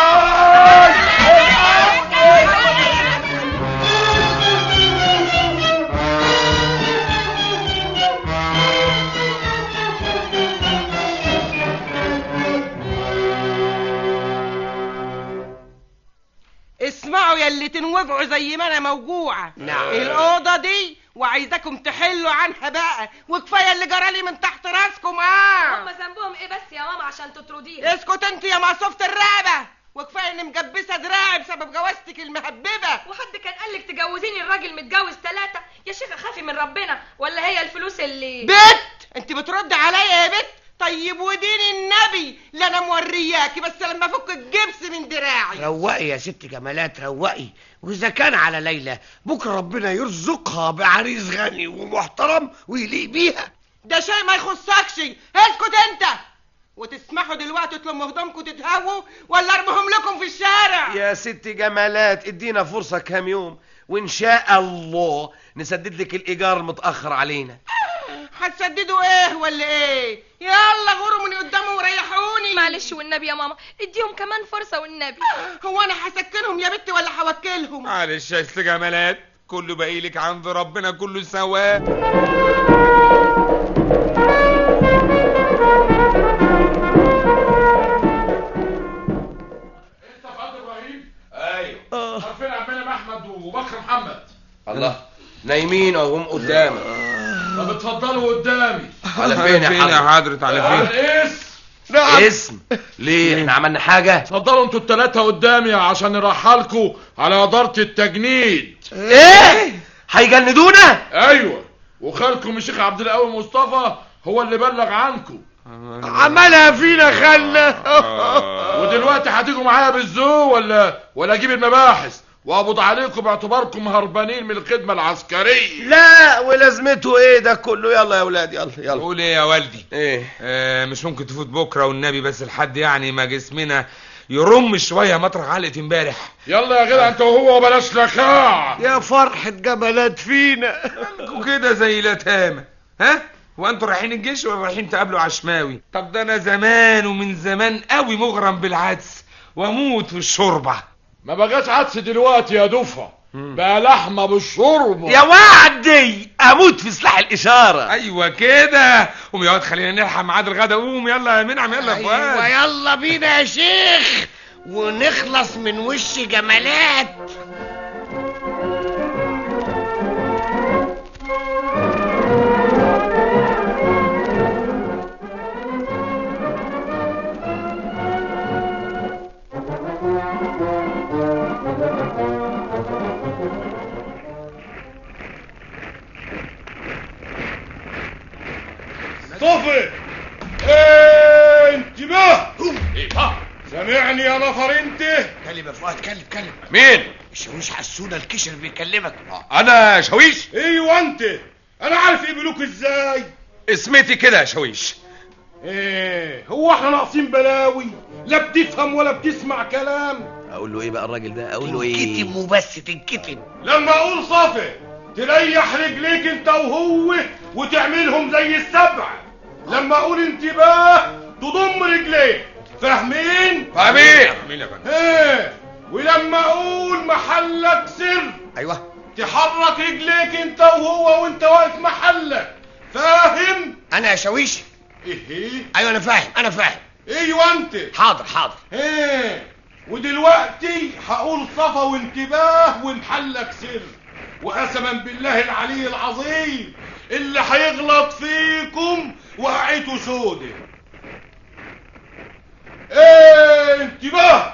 اسمعوا يا اللي تنوجعوا زي ما انا موجوعة نعم. الأوضة دي وعايزاكم تحلوا عنها بقى وكفاية اللي جرالي من تحت راسكم اه هم ذنبهم ايه بس يا ماما عشان تطرديها اسكت انت يا مقصوفة الرقبة وكفاية اني مجبسة دراعي بسبب جوازتك المهببة وحد كان قالك تجوزيني الراجل متجوز ثلاثة يا شيخة خافي من ربنا ولا هي الفلوس اللي بت انت بترد عليا يا بت طيب ودين النبي لا انا مورياكي بس لما افك الجبس من دراعي روقي يا ست جمالات روقي واذا كان على ليلى بكره ربنا يرزقها بعريس غني ومحترم ويليق بيها ده شيء ما يخصكش اسكت انت وتسمحوا دلوقتي تلموا هدومكم تتهووا ولا ارميهم لكم في الشارع يا ست جمالات ادينا فرصة كام يوم وان شاء الله نسدد لك الايجار المتأخر علينا هتسددوا ايه ولا ايه يلا غوروا من قدامه وريحوني معلش والنبي يا ماما اديهم كمان فرصة والنبي هو انا هسكنهم يا بنتي ولا هوكلهم معلش يا ست جمالات كله باقي لك عند ربنا كله سوا ايوه عارفين عمنا احمد وبكر محمد الله نايمين وهم قدامك طب اتفضلوا قدامي على فين يا فين يا حضرة حضرة على فين على الاسم اسم ليه احنا عملنا حاجة اتفضلوا انتوا التلاتة قدامي عشان نرحلكوا على إدارة التجنيد ايه هيجندونا ايوه وخالكم الشيخ عبد القوي مصطفى هو اللي بلغ عنكم عملها فينا خلة ودلوقتي هتيجوا معايا بالزو ولا ولا اجيب المباحث واقبض عليكم باعتباركم هربانين من الخدمة العسكرية لا ولازمته ايه ده كله يلا يا ولاد يلا يلا قول ايه يا والدي ايه آه مش ممكن تفوت بكره والنبي بس لحد يعني ما جسمنا يرم شويه مطرح علقه امبارح يلا يا جدع انت وهو وبلاش لكاع يا فرحة جمالات فينا وكده زي اليتامى ها وانتوا رايحين الجيش ولا رايحين تقابلوا عشماوي طب ده انا زمان ومن زمان قوي مغرم بالعدس واموت في الشوربه ما بقاش عدس دلوقتي يا دفعة بقى لحمة بالشوربة يا وعدي اموت في سلاح الاشارة ايوه كده قوم يا واد خلينا نلحق ميعاد الغدا قوم يلا يا منعم يلا يا ايوه فؤاد يلا بينا يا شيخ ونخلص من وش جمالات صفي ايه انتباه ايه سامعني يا نفر انت كلم يا فؤاد كلم كلم مين الشاويش حسونا الكشر بيكلمك انا شويش ايوه انت انا عارف يقبلوك ازاي اسمتي كده يا شويش ايه هو احنا ناقصين بلاوي لا بتفهم ولا بتسمع كلام اقول له ايه بقى الراجل ده اقول له تنكتم ايه وبس تنكتم لما اقول صافي تريح رجليك انت وهو وتعملهم زي السبع لما اقول انتباه تضم رجليك فاهمين فاهمين مين يا فندم ايه ولما اقول محلك سر ايوه تحرك رجليك انت وهو وانت واقف محلك فاهم انا يا شاويش ايه ايوه انا فاهم انا فاهم ايوه انت حاضر حاضر ايه ودلوقتي هقول صفا وانتباه ومحلك سر وقسما بالله العلي العظيم اللي هيغلط فيكم وقعته سودة ايه انتباه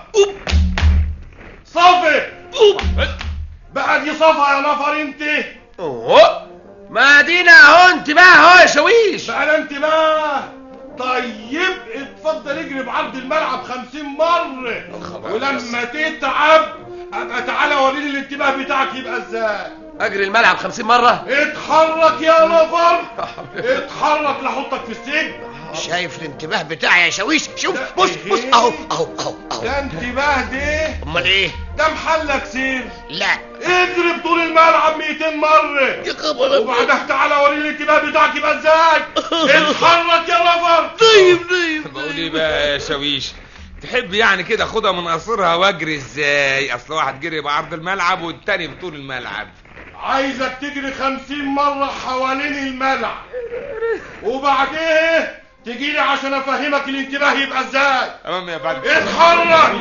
صفا بقى دي صفا يا نفر انت اوه ما دينا اهو انتباه اهو يا شويش بقى ده انتباه طيب اتفضل اجري بعرض الملعب خمسين مرة ولما تتعب ابقى تعالى وريني الانتباه بتاعك يبقى ازاي اجري الملعب خمسين مرة اتحرك يا نفر اتحرك لحطك في السجن شايف الانتباه بتاعي يا شاويش شوف بص بص اهو اهو اهو اهو ده انتباه ده امال ايه ده محلك سير لا اضرب طول الملعب 200 مرة يا خبر وبعدها تعالى وريني الانتباه بتاعك يبقى ازاي اتحرك يا نفر طيب طيب بقول ايه بقى يا شويش تحب يعني كده خدها من قصرها واجري ازاي اصل واحد جري بعرض الملعب والتاني بطول الملعب عايزك تجري خمسين مرة حوالين الملعب وبعدين تجيلي عشان افهمك الانتباه يبقى ازاي تمام يا فندم اتحرك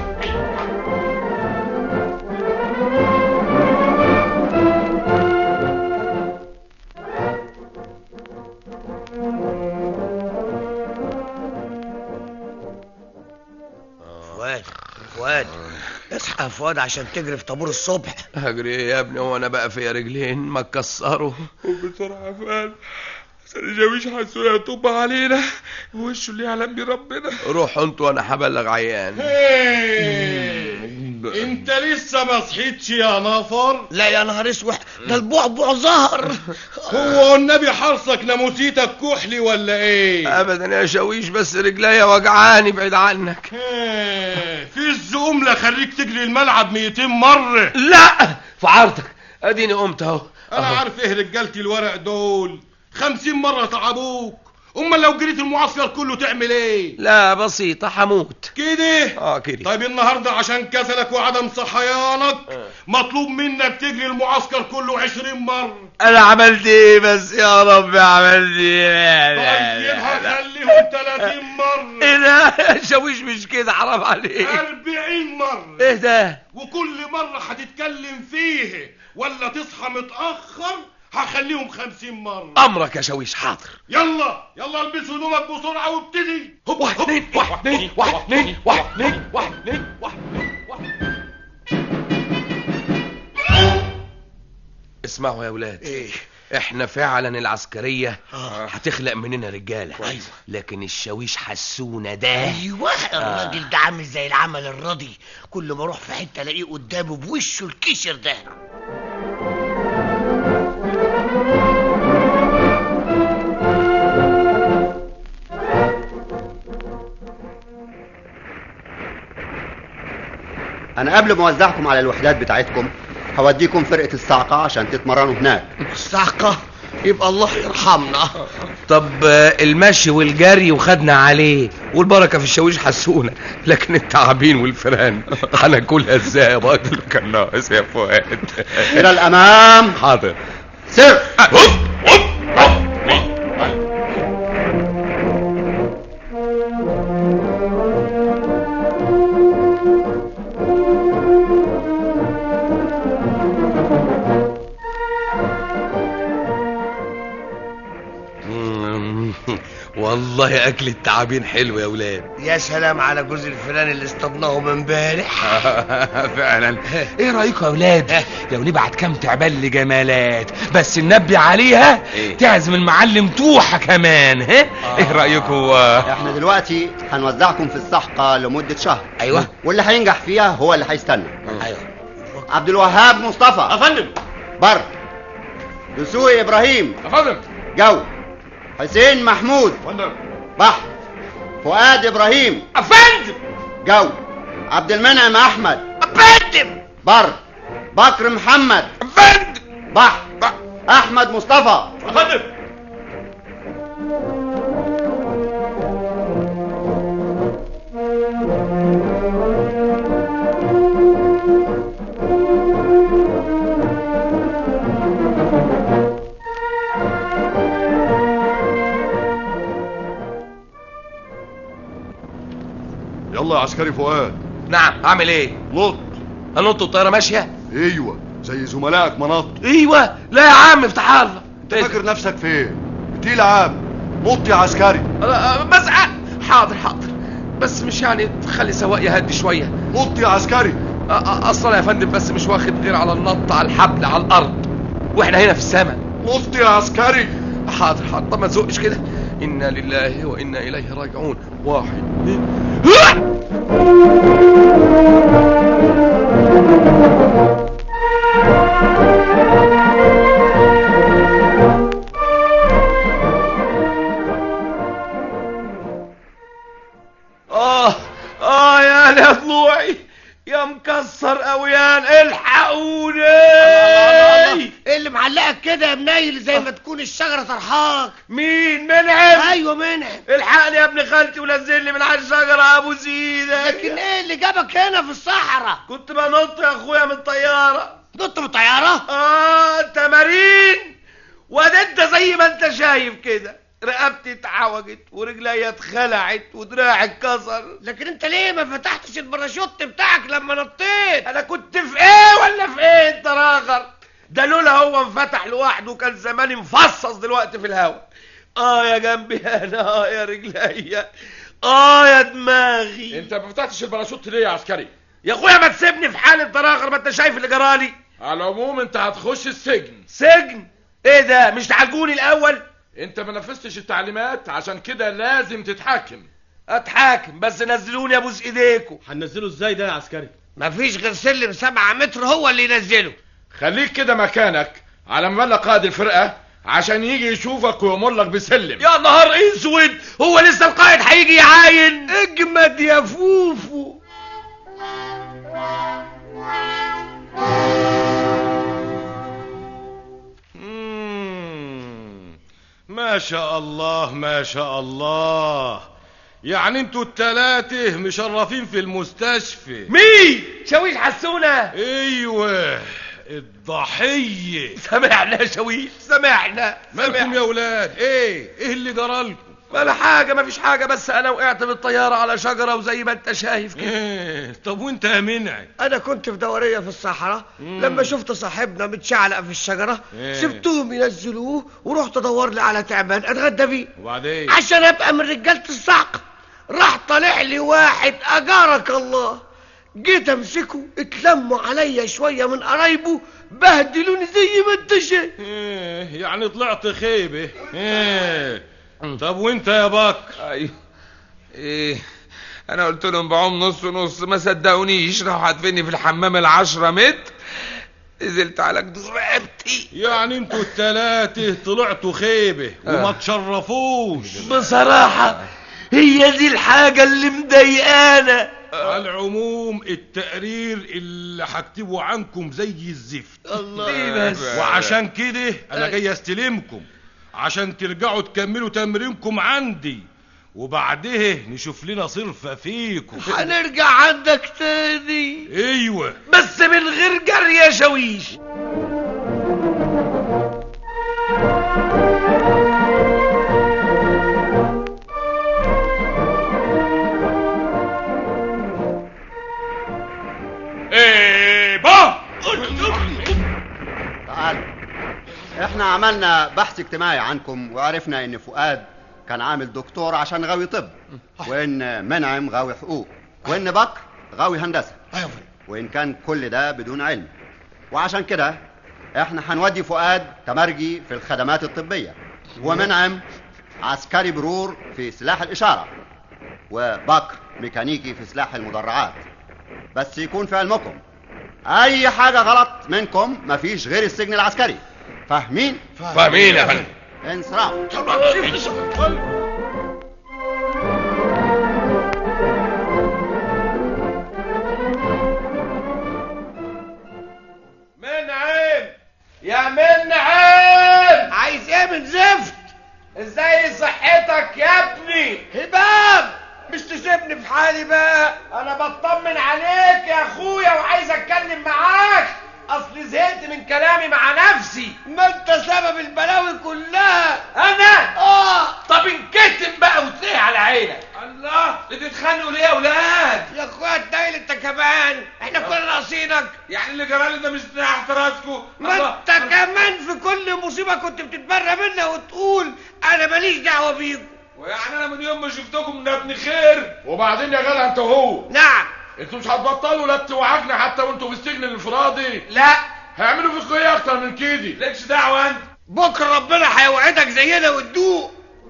فؤاد فؤاد اصحى يا فؤاد عشان تجري في طابور الصبح هجري ايه يا ابني وانا بقى فيا رجلين ما تكسروا وبسرعة يا فؤاد الجويش حسوا يطب علينا وشه اللي يعلم بيه ربنا روحوا انتوا وانا هبلغ عيان انت لسه ما صحيتش يا نفر لا يا نهار اسود ده البعبع ظهر هو النبي حرصك ناموسيتك كحلي ولا ايه ابدا يا شاويش بس رجليا وجعاني بعيد عنك في الزقوم خليك تجري الملعب 200 مرة لا في عرضك اديني قمت اهو انا أهو. عارف ايه رجالتي الورق دول خمسين مرة تعبوك امال لو جريت المعسكر كله تعمل ايه لا بسيطة هموت كده اه كده طيب النهاردة عشان كسلك وعدم صحيانك مطلوب منك تجري المعسكر كله عشرين مرة انا عملت ايه بس يا رب عملت ايه طيب هخليهم 30 مرة ايه ده يا شاويش مش كده حرام عليك 40 مرة ايه ده وكل مرة هتتكلم فيه ولا تصحى متأخر هخليهم 50 مرة امرك يا شاويش حاضر يلا يلا البس هدومك بسرعة وابتدي واحد اثنين واحد اثنين واحد اثنين واحد اثنين واحد اثنين واحد اثنين اسمعوا يا ولاد ايه احنا فعلا العسكرية آه. هتخلق مننا رجالة أيوة. لكن الشاويش حسونا ده ايوه الراجل ده عامل زي العمل الراضي كل ما اروح في حته الاقيه قدامه بوشه الكشر ده انا قبل ما اوزعكم على الوحدات بتاعتكم هوديكم فرقة الصعقة عشان تتمرنوا هناك الصعقة يبقى الله يرحمنا طب آه، المشي والجري وخدنا عليه والبركة في الشاويش حسونا لكن التعابين والفيران هناكلها ازاي يا راجل كان ناقص يا فؤاد الى الامام حاضر سر مم. والله اكل التعابين حلو يا ولاد يا سلام على جوز الفلان اللي اصطدناهم امبارح فعلا ايه رايكم يا ولاد لو نبعت كام تعبان لجمالات بس ننبي عليها إيه؟ تعزم المعلم توحة كمان ها ايه رايكم احنا دلوقتي هنوزعكم في الصحقة لمدة شهر ايوه واللي هينجح فيها هو اللي هيستنى ايوه عبد الوهاب مصطفى افندم بر دسوقي ابراهيم افندم جو حسين محمود افندم بحر فؤاد ابراهيم افندم جو عبد المنعم احمد افندم بر بكر محمد افندم بحر احمد مصطفى افندم يلا يا عسكري فؤاد نعم اعمل ايه نط هنط الطياره ماشيه ايوه زي زملائك ما نط ايوه لا يا عم افتح الله انت فاكر نفسك فين بتيل عام نط يا عسكري أه، بس أه، حاضر حاضر بس مش يعني تخلي سواق يهدي شويه نط يا عسكري أه، أه، اصلا يا فندم بس مش واخد غير على النط على الحبل على الارض واحنا هنا في السماء نط يا عسكري حاضر حاضر طب ما تزقش كده انا لله وانا اليه راجعون واحد اتنين اه اه يا يا طلوعي يا مكسر قويان الحقوني ايه اللي معلقك كده يا منيل زي ما تكون الشجره طرحاك مين منعم ايوه منعم الحقني يا ابن خالتي ونزلني من على الشجره يا ابو زيدك لكن ايه اللي جابك هنا في الصحراء كنت بنط يا اخويا من طياره نط من طياره اه تمارين وده انت زي ما انت شايف كده رقبتي اتعوجت ورجليا اتخلعت ودراعي اتكسر لكن انت ليه ما فتحتش الباراشوت بتاعك لما نطيت انا كنت في ايه ولا في ايه انت راغر ده لولا هو انفتح لوحده كان زماني مفصص دلوقتي في الهوا اه يا جنبي انا اه يا رجليا اه يا دماغي انت ما فتحتش الباراشوت ليه يا عسكري يا اخويا ما تسيبني في حالة ضراغر ما انت شايف اللي جرالي على العموم انت هتخش السجن سجن ايه ده مش تعالجوني الاول انت ما نفذتش التعليمات عشان كده لازم تتحاكم اتحاكم بس نزلوني ابوس ايديكم هننزله ازاي ده يا عسكري مفيش غير سلم سبعة متر هو اللي ينزله خليك كده مكانك على ما بلغ قائد الفرقه عشان يجي يشوفك ويمر لك بسلم يا نهار اسود هو لسه القائد هيجي يعاين اجمد يا فوفو ما شاء الله ما شاء الله يعني انتوا التلاتة مشرفين في المستشفى مين شاويش حسونة ايوه الضحية سمعنا يا شاويش سمعنا مالكم يا ولاد ايه ايه اللي جرالكم ولا حاجة ما فيش حاجة بس أنا وقعت بالطيارة على شجرة وزي ما أنت شايف كده إيه طب وأنت يا منعم أنا كنت في دورية في الصحراء لما شفت صاحبنا متشعلق في الشجرة إيه. سبتهم ينزلوه ورحت أدور لي على تعبان أتغدى بيه وبعدين عشان أبقى من رجالة الصعق راح طالع لي واحد أجارك الله جيت أمسكه اتلموا عليا شوية من قرايبه بهدلوني زي ما أنت شايف إيه يعني طلعت خيبة ايه طب وانت يا باك ايوه ايه انا قلت لهم بعوم نص نص ما صدقونيش راحوا حاتفيني في الحمام العشرة متر نزلت على جدور رقبتي يعني انتوا التلاتة طلعتوا خيبة وما تشرفوش بصراحة هي دي الحاجة اللي مضايقانا على العموم التقرير اللي هكتبه عنكم زي الزفت الله بس وعشان كده انا جاي استلمكم عشان ترجعوا تكملوا تمرينكم عندي وبعدها نشوف لنا صرفة فيكم هنرجع عندك تاني ايوه بس من غير جري يا شويش ايه با تعال احنا عملنا بحث اجتماعي عنكم وعرفنا ان فؤاد كان عامل دكتور عشان غاوي طب وان منعم غاوي حقوق وان بكر غاوي هندسه وان كان كل ده بدون علم وعشان كده احنا هنودي فؤاد تمرجي في الخدمات الطبيه ومنعم عسكري برور في سلاح الاشاره وبكر ميكانيكي في سلاح المدرعات بس يكون في علمكم اي حاجه غلط منكم مفيش غير السجن العسكري فاهمين فاهمين يا فندم انصراف منعم يا منعم عايز ايه من زفت ازاي صحتك يا ابني هباب مش تسيبني في حالي بقى انا بطمن عليك يا اخويا وعايز اتكلم معاك اصل زهقت من كلامي مع نفسي ما انت سبب البلاوي كلها انا اه طب انكتم بقى وتلاقي على عينك الله بتتخانقوا ليه يا اولاد يا اخويا الدايل انت كمان احنا كلنا ناقصينك يعني اللي جرالي ده مش تحت راسكم ما انت كمان في كل مصيبه كنت بتتبرى منها وتقول انا ماليش دعوه بيكم ويعني انا من يوم ما شفتكم من ابن خير وبعدين يا جدع انت وهو نعم انتوا مش هتبطلوا لا توعجنا حتى وانتوا في السجن الانفرادي لا هيعملوا فيكم ايه اكتر من كده لكش دعوه انت بكره ربنا هيوعدك زينا وتدوق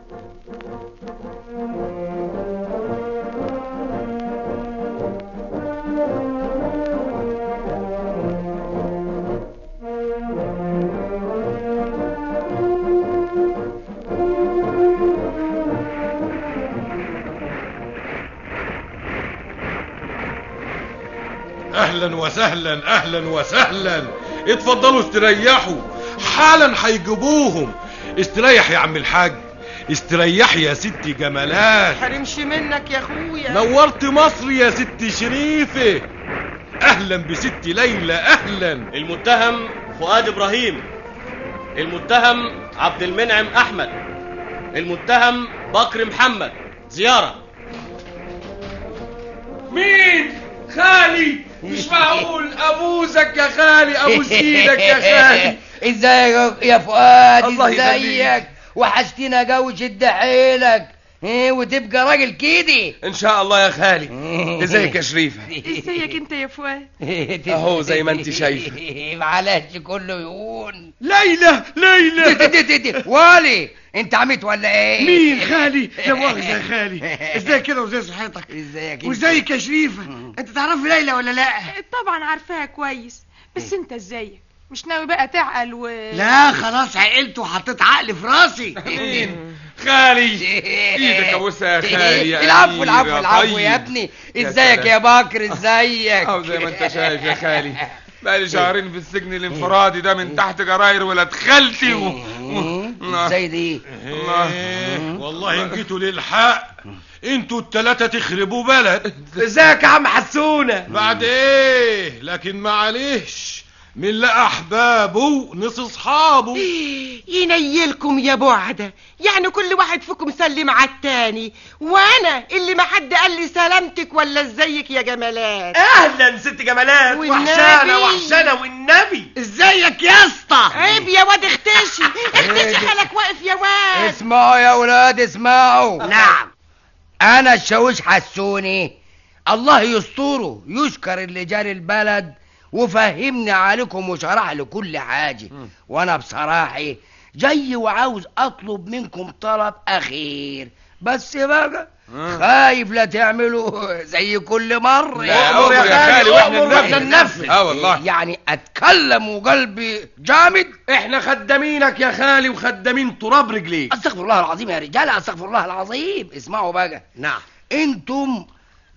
اهلا وسهلا اهلا وسهلا اتفضلوا استريحوا حالا هيجيبوهم استريح يا عم الحاج استريح يا ست جمالات حرمش منك يا اخويا نورت مصر يا ست شريفة اهلا بست ليلى اهلا المتهم فؤاد ابراهيم المتهم عبد المنعم احمد المتهم بكر محمد زياره مين خالي مش معقول ابوسك يا خالي ابوس ايدك يا خالي ازيك يا فؤاد الله يخليك. ازيك وحشتينا جو شد حيلك إيه وتبقى راجل كده ان شاء الله يا خالي ازيك يا شريفه ازيك انت يا فؤاد اهو زي ما انت شايفه معلش كله يقول ليلى ليلى والي انت عميت ولا ايه مين خالي لا مؤاخذة يا خالي ازاي كده وازاي صحتك ازيك وازيك يا شريفة انت تعرفي ليلى ولا لا طبعا عارفاها كويس بس انت ازيك مش ناوي بقى تعقل و لا خلاص عقلت وحطيت عقل في راسي خالي ايدك ابوسها يا خالي يا العفو أمير العفو يا العفو طيب. يا ابني يا ازيك سلام. يا بكر ازيك اهو زي ما انت شايف يا خالي بقالي شهرين في السجن الانفرادي ده من تحت جراير ولاد خالتي و... و... ازاي دي الله والله ان جيتوا للحق انتوا التلاتة تخربوا بلد ازيك يا عم حسونة بعد ايه لكن معلش من لا احبابه نص اصحابه ينيلكم يا بعدة يعني كل واحد فيكم سلم على التاني وانا اللي ما حد قال لي سلامتك ولا ازيك يا جمالات اهلا ست جمالات والنبي. وحشانة وحشانة والنبي ازيك يا اسطى عيب يا واد اختشي اختشي خلك واقف يا واد اسمعوا يا ولاد اسمعوا نعم انا الشاويش حسوني الله يستره يشكر اللي جاري البلد وفهمني عليكم وشرح لي كل حاجة وانا بصراحة جاي وعاوز اطلب منكم طلب اخير بس بقى خايف لا تعملوا زي كل مرة لا، أمر يا خالي واحنا ننفذ. اه والله. يعني اتكلم وقلبي جامد احنا خدامينك يا خالي وخدامين تراب رجليك استغفر الله العظيم يا رجاله استغفر الله العظيم اسمعوا بقى نعم انتم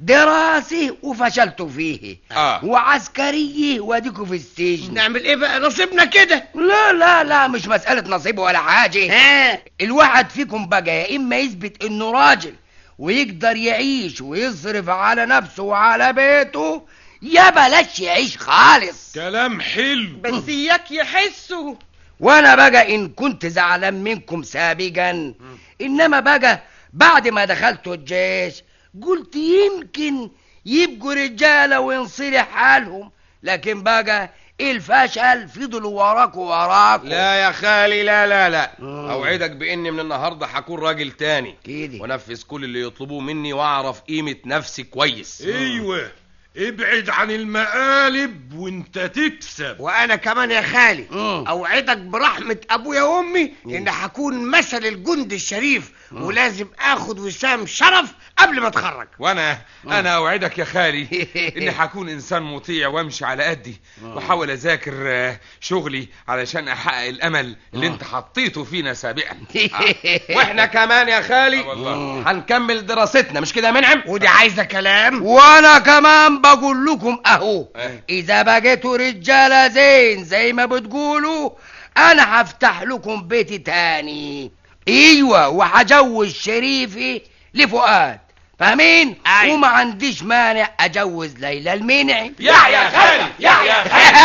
دراسي وفشلتوا فيه اه وعسكريه واديكوا في السجن نعمل ايه بقى نصيبنا كده لا لا لا مش مسألة نصيب ولا حاجة ها الواحد فيكم بقى يا إما يثبت إنه راجل ويقدر يعيش ويصرف على نفسه وعلى بيته يا بلاش يعيش خالص كلام حلو بس اياك يحسوا وانا بقى ان كنت زعلان منكم سابقا انما بقى بعد ما دخلتوا الجيش قلت يمكن يبقوا رجاله وينصلح حالهم لكن بقى الفشل فضلوا وراكوا وراكوا لا يا خالي لا لا لا اوعدك باني من النهارده هكون راجل تاني كده ونفذ كل اللي يطلبوه مني واعرف قيمه نفسي كويس ايوه ابعد عن المقالب وانت تكسب وانا كمان يا خالي مم. اوعدك برحمة ابويا وامي ان هكون مثل الجند الشريف ولازم اخد وسام شرف قبل ما اتخرج وانا انا اوعدك يا خالي اني هكون انسان مطيع وامشي على قدي واحاول اذاكر آه، شغلي علشان احقق الامل اللي انت حطيته فينا سابقا واحنا كمان يا خالي آه والله. هنكمل دراستنا مش كده يا منعم ودي عايزة كلام وانا كمان بقول لكم اهو إيه. اذا بقيتوا رجاله زين زي ما بتقولوا انا هفتح لكم بيتي تاني ايوه وهجوز شريفي لفؤاد فاهمين أيوة. وما عنديش مانع اجوز ليلى المنعم يحيى خالي يحيى خالي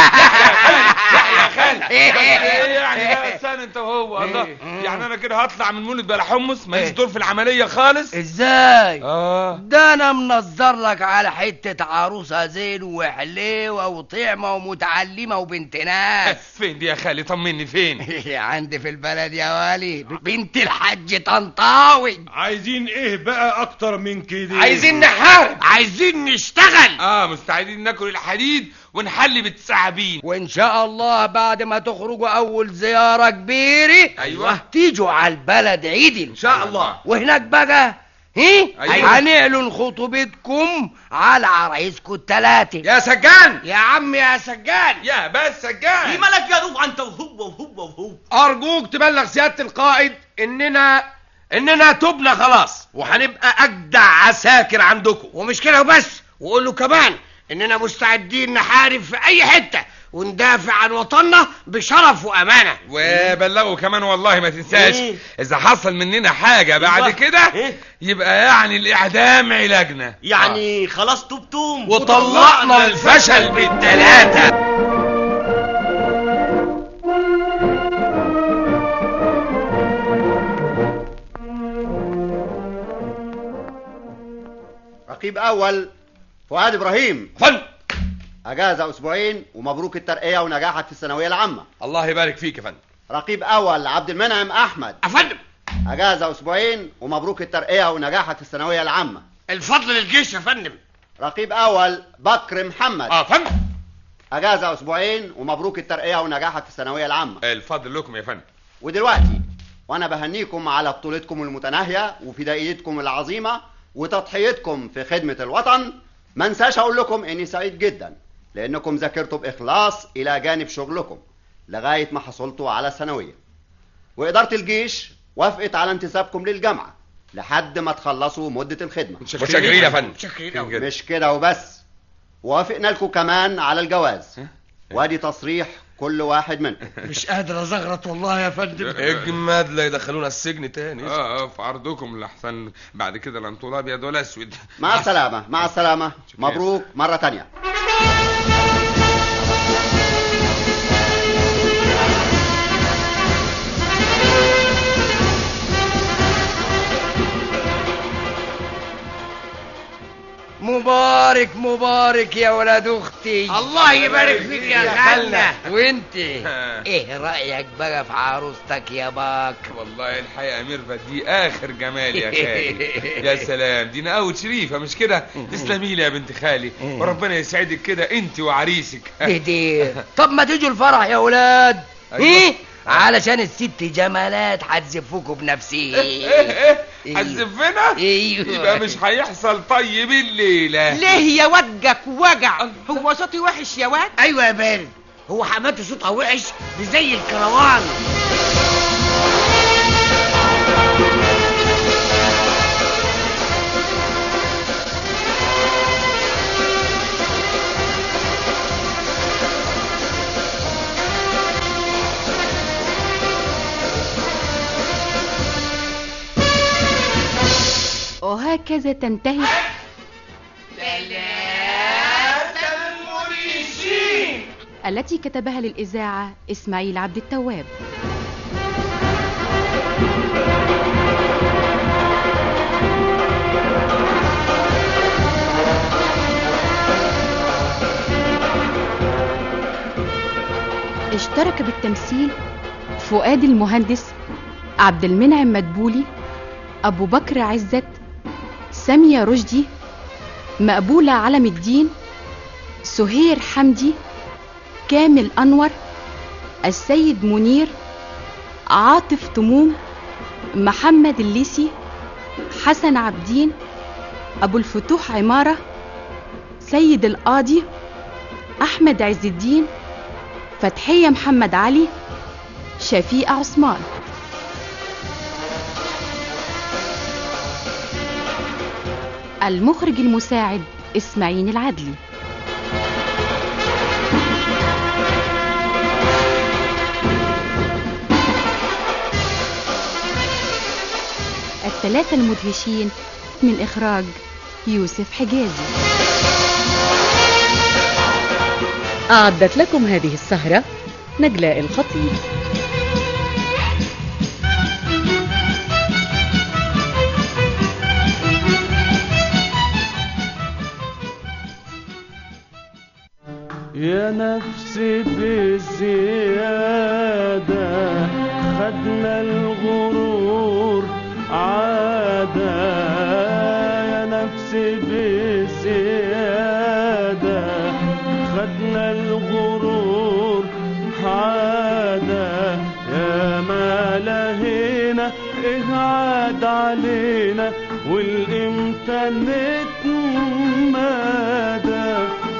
يحيى خالي ايه يعني بقى استنى انت وهو الله يعني انا كده هطلع من مولد بلا حمص ماليش دور في العمليه خالص ازاي اه ده انا منظر لك على حته عروسه زين وحليوه وطعمه ومتعلمه وبنت ناس فين دي يا خالي طمني فين عندي في البلد يا والي بنت الحاج طنطاوي عايزين ايه بقى اكتر من كده عايزين نحارب عايزين نشتغل اه مستعدين ناكل الحديد ونحلي بالتعابين وان شاء الله بعد ما تخرجوا اول زياره كبيره أيوة. تيجوا على البلد عيدل ان شاء الله وهناك بقى هي أيوة. هنعلن خطوبتكم على عرايسكم التلاتة يا سجان يا عم يا سجان يا بس سجان مالك يا روح انت وهو وهو وهو ارجوك تبلغ سياده القائد اننا اننا تبنا خلاص وهنبقى اجدع عساكر عندكم ومش كده وبس وقول له كمان اننا مستعدين نحارب في اي حتة وندافع عن وطننا بشرف وامانة وبلغوا كمان والله ما تنساش إيه؟ اذا حصل مننا حاجه بعد أيوة. كده إيه؟ يبقى يعني الاعدام علاجنا يعني خلاص تبتم وطلقنا الفشل بالتلاتة رقيب اول فؤاد ابراهيم فن اجازه اسبوعين ومبروك الترقيه ونجاحك في الثانويه العامه الله يبارك فيك يا فندم رقيب اول عبد المنعم احمد افندم اجازه اسبوعين ومبروك الترقيه ونجاحك في الثانويه العامه الفضل للجيش يا فندم رقيب اول بكر محمد اه فندم اجازه اسبوعين ومبروك الترقيه ونجاحك في الثانويه العامه الفضل لكم يا فندم ودلوقتي وانا بهنيكم على بطولتكم المتناهيه وفدائيتكم العظيمه وتضحيتكم في خدمه الوطن ما انساش اقول لكم اني سعيد جدا لانكم ذاكرتوا باخلاص الى جانب شغلكم لغايه ما حصلتوا على الثانويه واداره الجيش وافقت على انتسابكم للجامعه لحد ما تخلصوا مده الخدمه متشكرين يا فندم مش كده وبس وافقنا لكم كمان على الجواز وادي تصريح كل واحد منكم مش قادر ازغرط والله يا فندم اجمد لا يدخلونا السجن تاني اه اه في عرضكم لحسن بعد كده لا انتوا لا ابيض ولا اسود مع السلامه مع السلامه مبروك مره تانية مبارك مبارك يا ولاد اختي الله يبارك فيك يا خالنا وانت ايه رايك بقى في عروستك يا باك والله الحقيقه ميرفت دي اخر جمال يا خالي يا سلام دي نقاوة شريفه مش كده تسلمي لي يا بنت خالي وربنا يسعدك كده انت وعريسك ايه دي طب ما تيجوا الفرح يا ولاد ايه علشان الست جمالات هتزفوكوا بنفسي هتزفنا ايوه يبقى مش هيحصل طيب الليله ليه يا وجك وجع هو صوتي وحش يا واد ايوه يا بارد هو حماته صوتها وحش دي زي الكروان وهكذا تنتهي التي كتبها للإذاعة إسماعيل عبد التواب اشترك بالتمثيل فؤاد المهندس عبد المنعم مدبولي أبو بكر عزت سامية رشدي مقبولة علم الدين سهير حمدي كامل أنور السيد منير عاطف تموم محمد الليسي حسن عبدين أبو الفتوح عمارة سيد القاضي أحمد عز الدين فتحية محمد علي شفيقة عثمان المخرج المساعد إسماعيل العدلي الثلاثة المدهشين من إخراج يوسف حجازي أعدت لكم هذه السهرة نجلاء الخطيب يا نفسي بزيادة خدنا الغرور عادة يا نفسي بزيادة خدنا الغرور عادة يا ما لهينا إهعاد علينا والإمتى نتمادى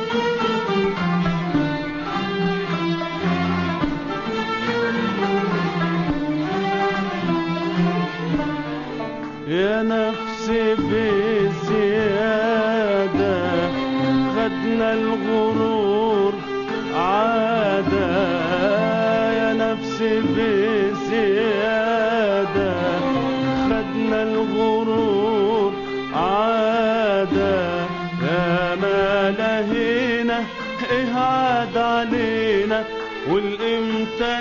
يا نفسي بزيادة خدنا الغرور عادة يا نفسي بزيادة خدنا الغرور عادة يا ما لهينا إهعاد علينا والإمتى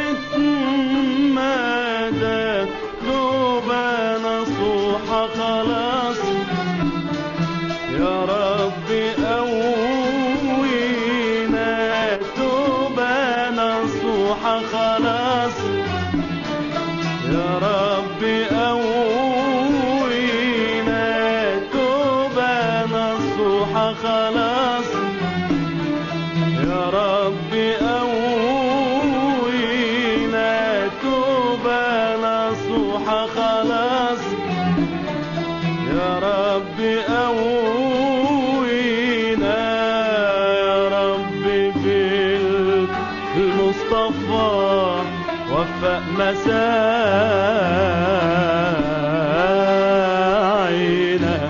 نتمادى توبة نصوحة خلاص يا ربي قوينا توبة نصوحة خلاص يا ربي المصطفى وفق مساعينا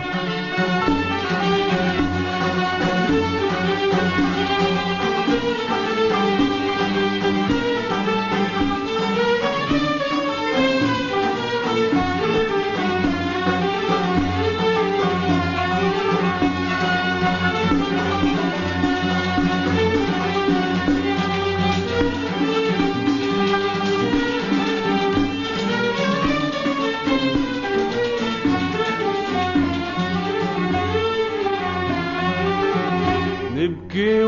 نبكي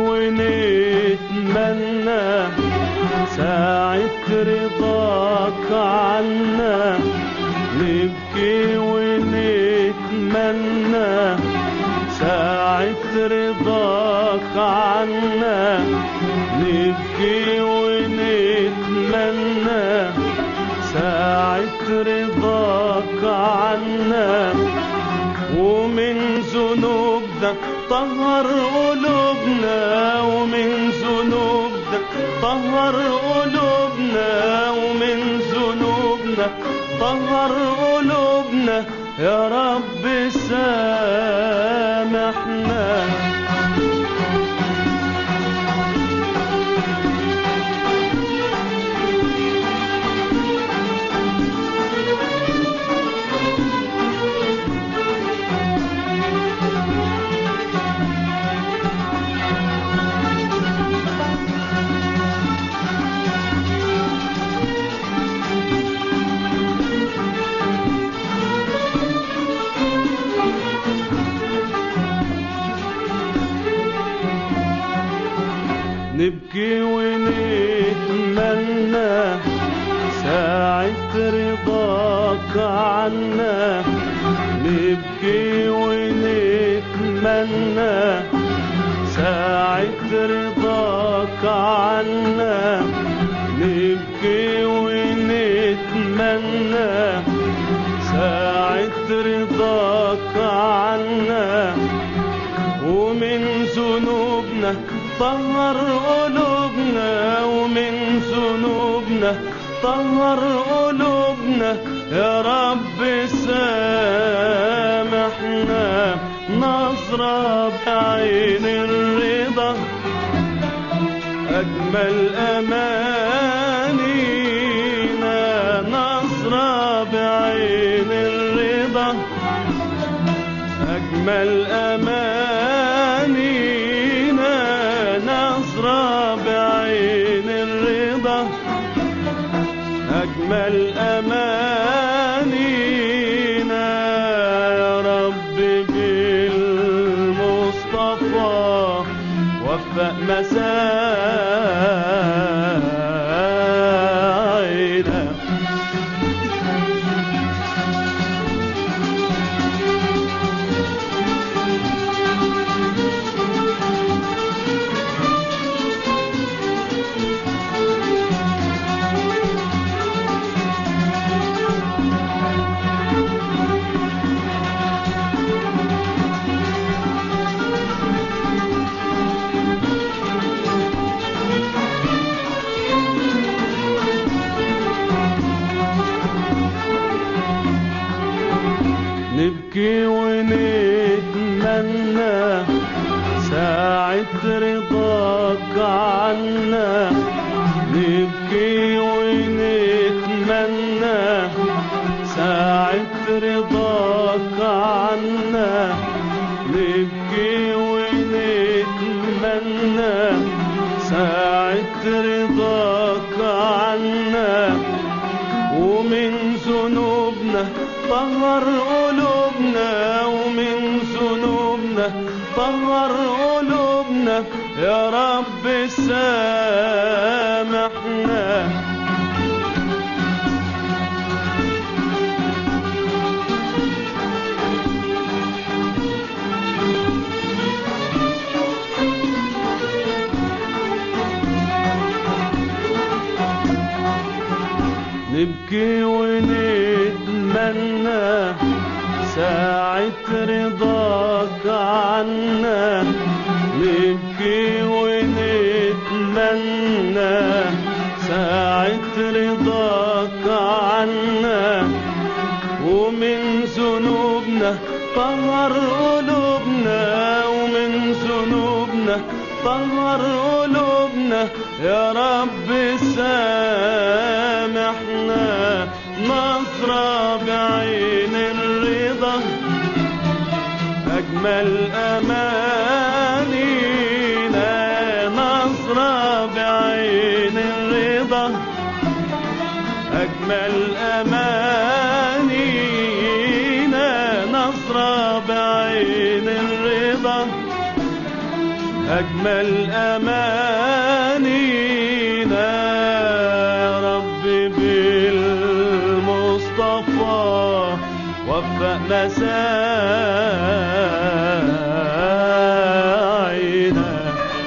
ونتمنى ساعة رضاك عنا نبكي ونتمنى ساعة رضاك عنا نبكي ونتمنى ساعة رضاك عنا ومن ذنوبنا طهر قلوبنا ومن ذنوبنا طهر قلوبنا ومن ذنوبنا طهر قلوبنا يا رب سامحنا نبكي ونتمنى ساعة رضاك عنا نبكي ونتمنى ساعة رضاك عنا نبكي ونتمنى ساعة رضاك عنا ومن ذنوبنا طهر قلوبنا ومن ذنوبنا طهر قلوبنا يا رب سامحنا نظرة بعين الرضا أجمل أمانينا نظرة بعين الرضا أجمل أمانينا نظرة بعين الرضا أجمل أمانينا يا رب بالمصطفى وفق مساعينا نبكي ونتمنى ساعة رضاك عنا نبكي ونتمنى ساعة رضاك عنا نبكي ونتمنى ساعة رضاك عنا ومن ذنوبنا طهر قلوبنا ومن ذنوبنا طهر قلوبنا يا رب سامحنا نبكي ونتمنى ساعة رضاك عنا نبكي ونتمنى ساعة رضاك عنا ومن ذنوبنا طهر قلوبنا ومن ذنوبنا طهر قلوبنا يا رب سامحنا نظرة بعين الرضا أجمل أمانينا نظرة بعين الرضا أجمل أمانينا نظرة بعين الرضا أجمل أمانينا يا رب بالمصطفى وفقنا سعينا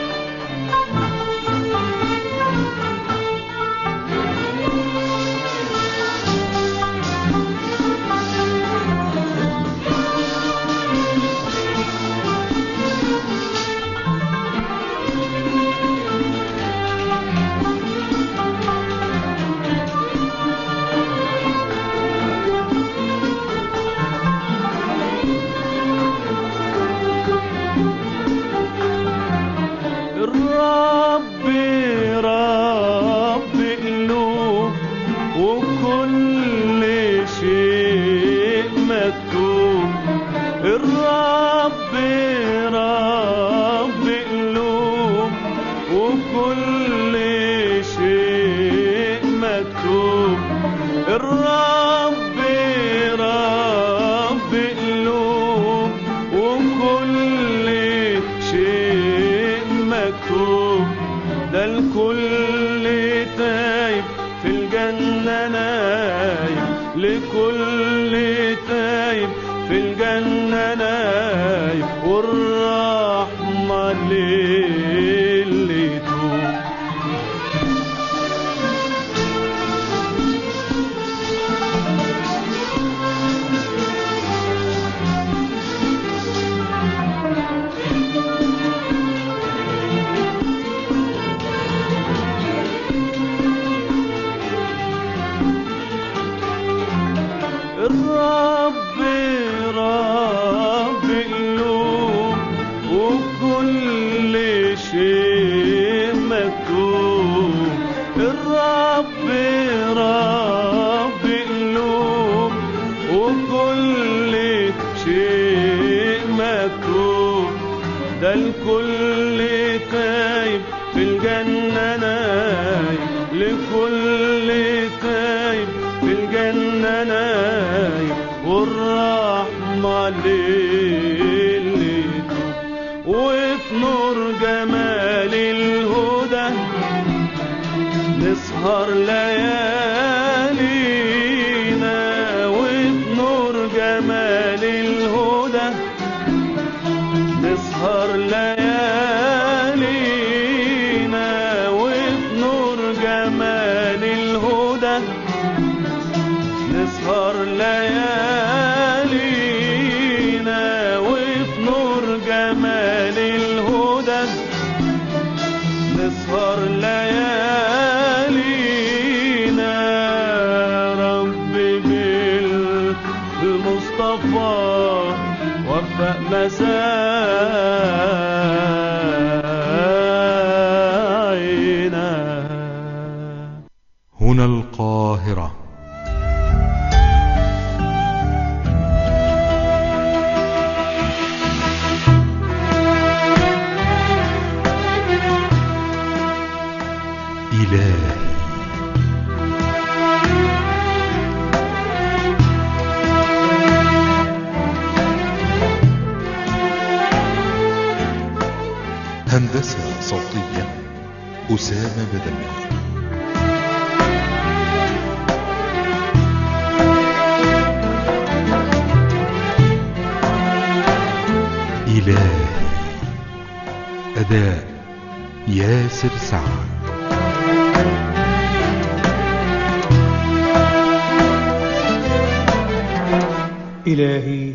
الرب رب قلوب وكل شيء مكتوب الرب رب قلوب وكل شيء مكتوب الرب رب قلوب وكل شيء مكتوب ده الكل تايب في الجنة نايم لكل تايب في الجنة نايم والرحمة للي يتوب الرب رب قلوب وكل شيء مكتوب الرب رب قلوب وكل شيء مكتوب ده الكل تايب في الجنة نايم لكل تايب في الجنة نايم والرحمة للي يتوب وفي نور جمال الهدى نسهر ليالينا وفي نور جمال الهدى نسهر ليالينا وفي نور جمال الهدى نسهر ليالينا وفي نور جمال الهدى نسهر ليالينا رب بالمصطفى وفق مساعينا هنا القاهرة إلهي هندسة صوتية أسامة بدوي إلهي أداء ياسر سعد إلهي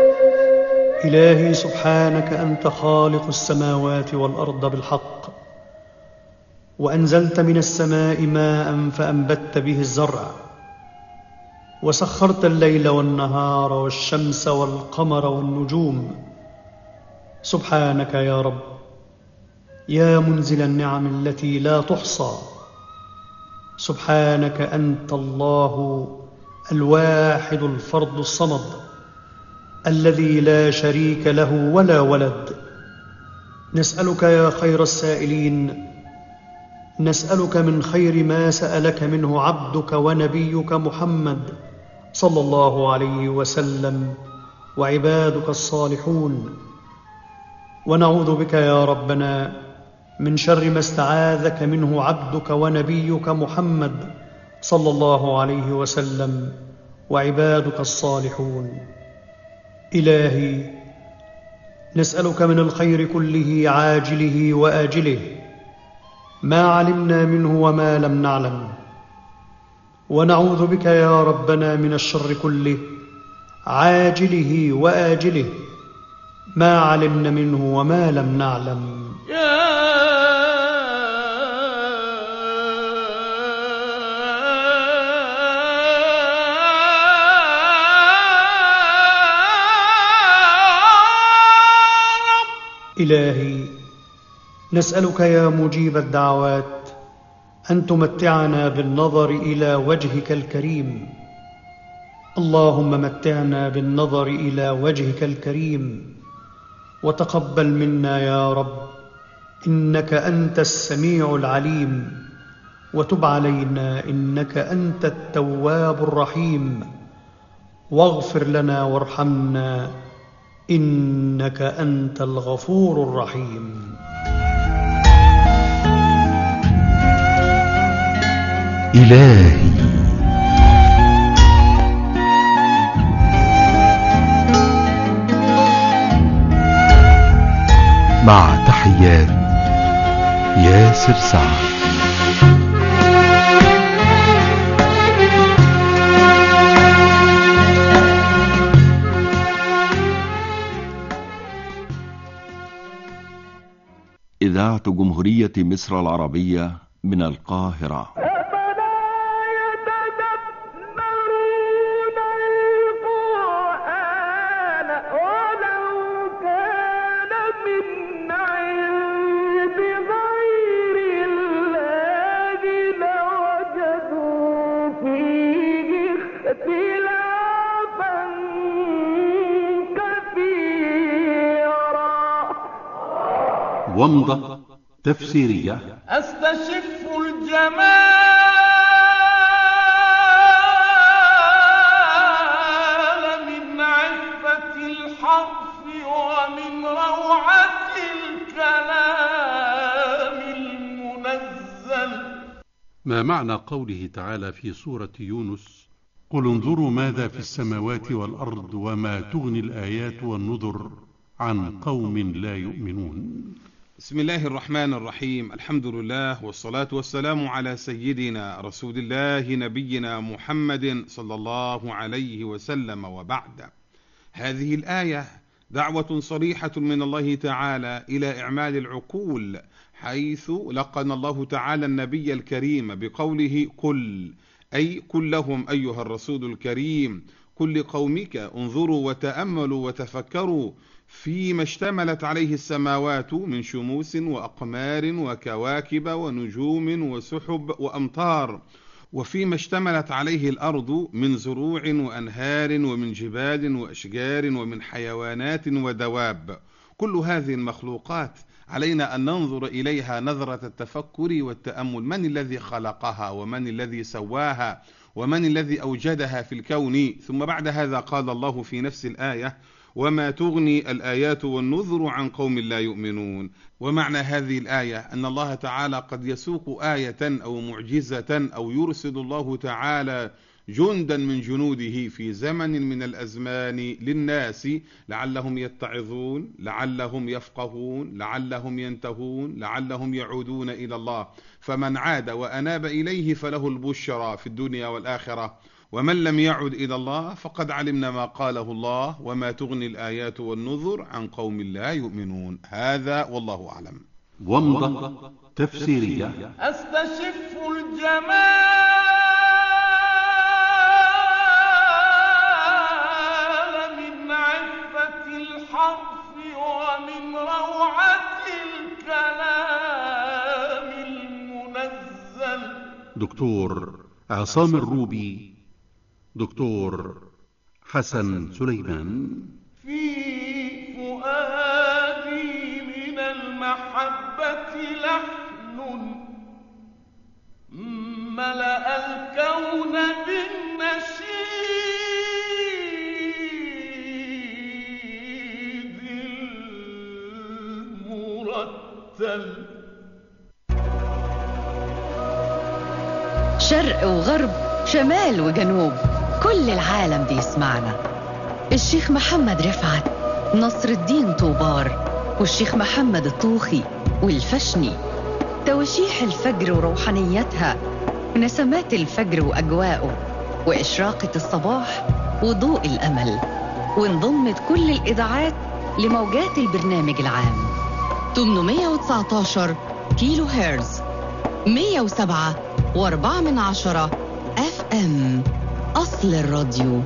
إلهي سبحانك أنت خالق السماوات والأرض بالحق وانزلت من السماء ماء فانبت به الزرع وسخرت الليل والنهار والشمس والقمر والنجوم سبحانك يا رب يا منزل النعم التي لا تحصى سبحانك انت الله الواحد الفرد الصمد الذي لا شريك له ولا ولد نسالك يا خير السائلين نسالك من خير ما سالك منه عبدك ونبيك محمد صلى الله عليه وسلم وعبادك الصالحون ونعوذ بك يا ربنا من شر ما استعاذك منه عبدك ونبيك محمد صلى الله عليه وسلم وعبادك الصالحون الهي نسالك من الخير كله عاجله واجله ما علمنا منه وما لم نعلم ونعوذ بك يا ربنا من الشر كله عاجله واجله ما علمنا منه وما لم نعلم الهي نسالك يا مجيب الدعوات ان تمتعنا بالنظر الى وجهك الكريم اللهم متعنا بالنظر الى وجهك الكريم وتقبل منا يا رب انك انت السميع العليم وتب علينا انك انت التواب الرحيم واغفر لنا وارحمنا انك انت الغفور الرحيم إلهي مع تحيات ياسر سعد إذاعة جمهورية مصر العربية من القاهرة ومضة تفسيرية استشف الجمال من عفة الحرف ومن روعة الكلام المنزل ما معنى قوله تعالى في سورة يونس قل انظروا ماذا في السماوات والأرض وما تغني الآيات والنذر عن قوم لا يؤمنون بسم الله الرحمن الرحيم الحمد لله والصلاة والسلام على سيدنا رسول الله نبينا محمد صلى الله عليه وسلم وبعد هذه الآية دعوة صريحة من الله تعالى إلى إعمال العقول حيث لقن الله تعالى النبي الكريم بقوله قل أي قل لهم أيها الرسول الكريم كل قومك انظروا وتأملوا وتفكروا فيما اشتملت عليه السماوات من شموس وأقمار وكواكب ونجوم وسحب وأمطار وفيما اشتملت عليه الأرض من زروع وأنهار ومن جبال وأشجار ومن حيوانات ودواب كل هذه المخلوقات علينا أن ننظر إليها نظرة التفكر والتأمل من الذي خلقها ومن الذي سواها ومن الذي أوجدها في الكون ثم بعد هذا قال الله في نفس الآية وما تغني الآيات والنذر عن قوم لا يؤمنون ومعنى هذه الآية أن الله تعالى قد يسوق آية أو معجزة أو يرسل الله تعالى جندا من جنوده في زمن من الأزمان للناس لعلهم يتعظون لعلهم يفقهون لعلهم ينتهون لعلهم يعودون إلى الله فمن عاد وأناب إليه فله البشرى في الدنيا والآخرة ومن لم يعد إلى الله فقد علمنا ما قاله الله وما تغني الآيات والنذر عن قوم لا يؤمنون هذا والله أعلم ومضة تفسيرية أستشف الجمال من عفة الحرف ومن روعة الكلام المنزل دكتور عصام الروبي دكتور حسن سليمان في فؤادي من المحبة لحن ملأ الكون بالنشيد المرتل شرق وغرب شمال وجنوب كل العالم بيسمعنا الشيخ محمد رفعت نصر الدين طوبار والشيخ محمد الطوخي والفشني توشيح الفجر وروحانيتها نسمات الفجر وأجواءه وإشراقة الصباح وضوء الأمل وانضمت كل الإذاعات لموجات البرنامج العام 819 كيلو هيرز 107 واربعة من عشرة اف ام اصل الراديو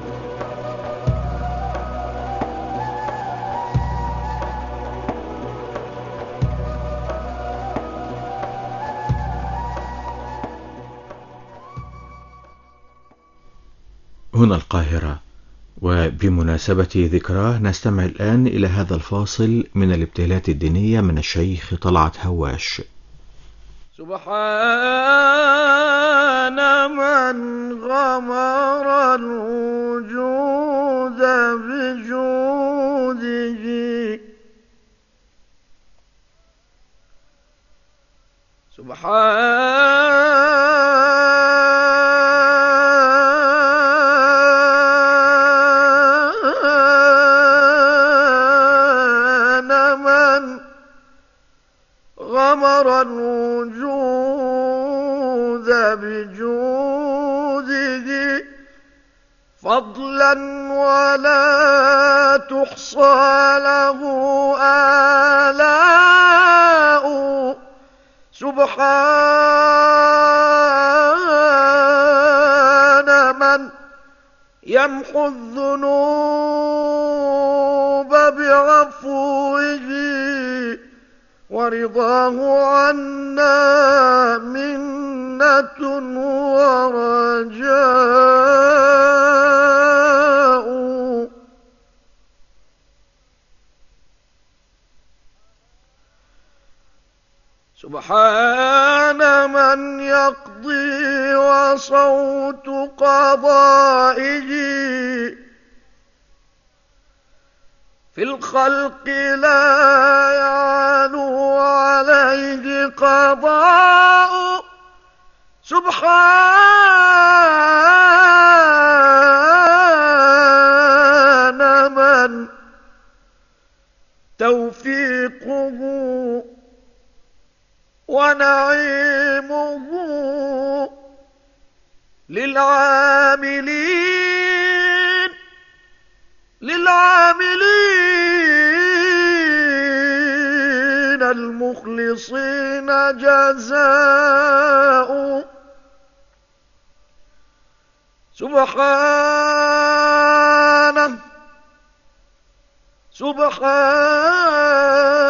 هنا القاهرة وبمناسبة ذكراه نستمع الآن إلى هذا الفاصل من الابتهالات الدينية من الشيخ طلعت هواش سبحان من غمر الوجود بجوده سبحان من غمر الوجود بجوده فضلا ولا تحصى له آلاء سبحان من يمحو الذنوب بعفوه ورضاه عنا منة ورجاء سبحان من يقضي وصوت قضائه في الخلق لا يعلو عليه قضاء سبحان من توفيقه ونعيمه للعاملين للعاملين المخلصين جزاء سبحانه سبحانه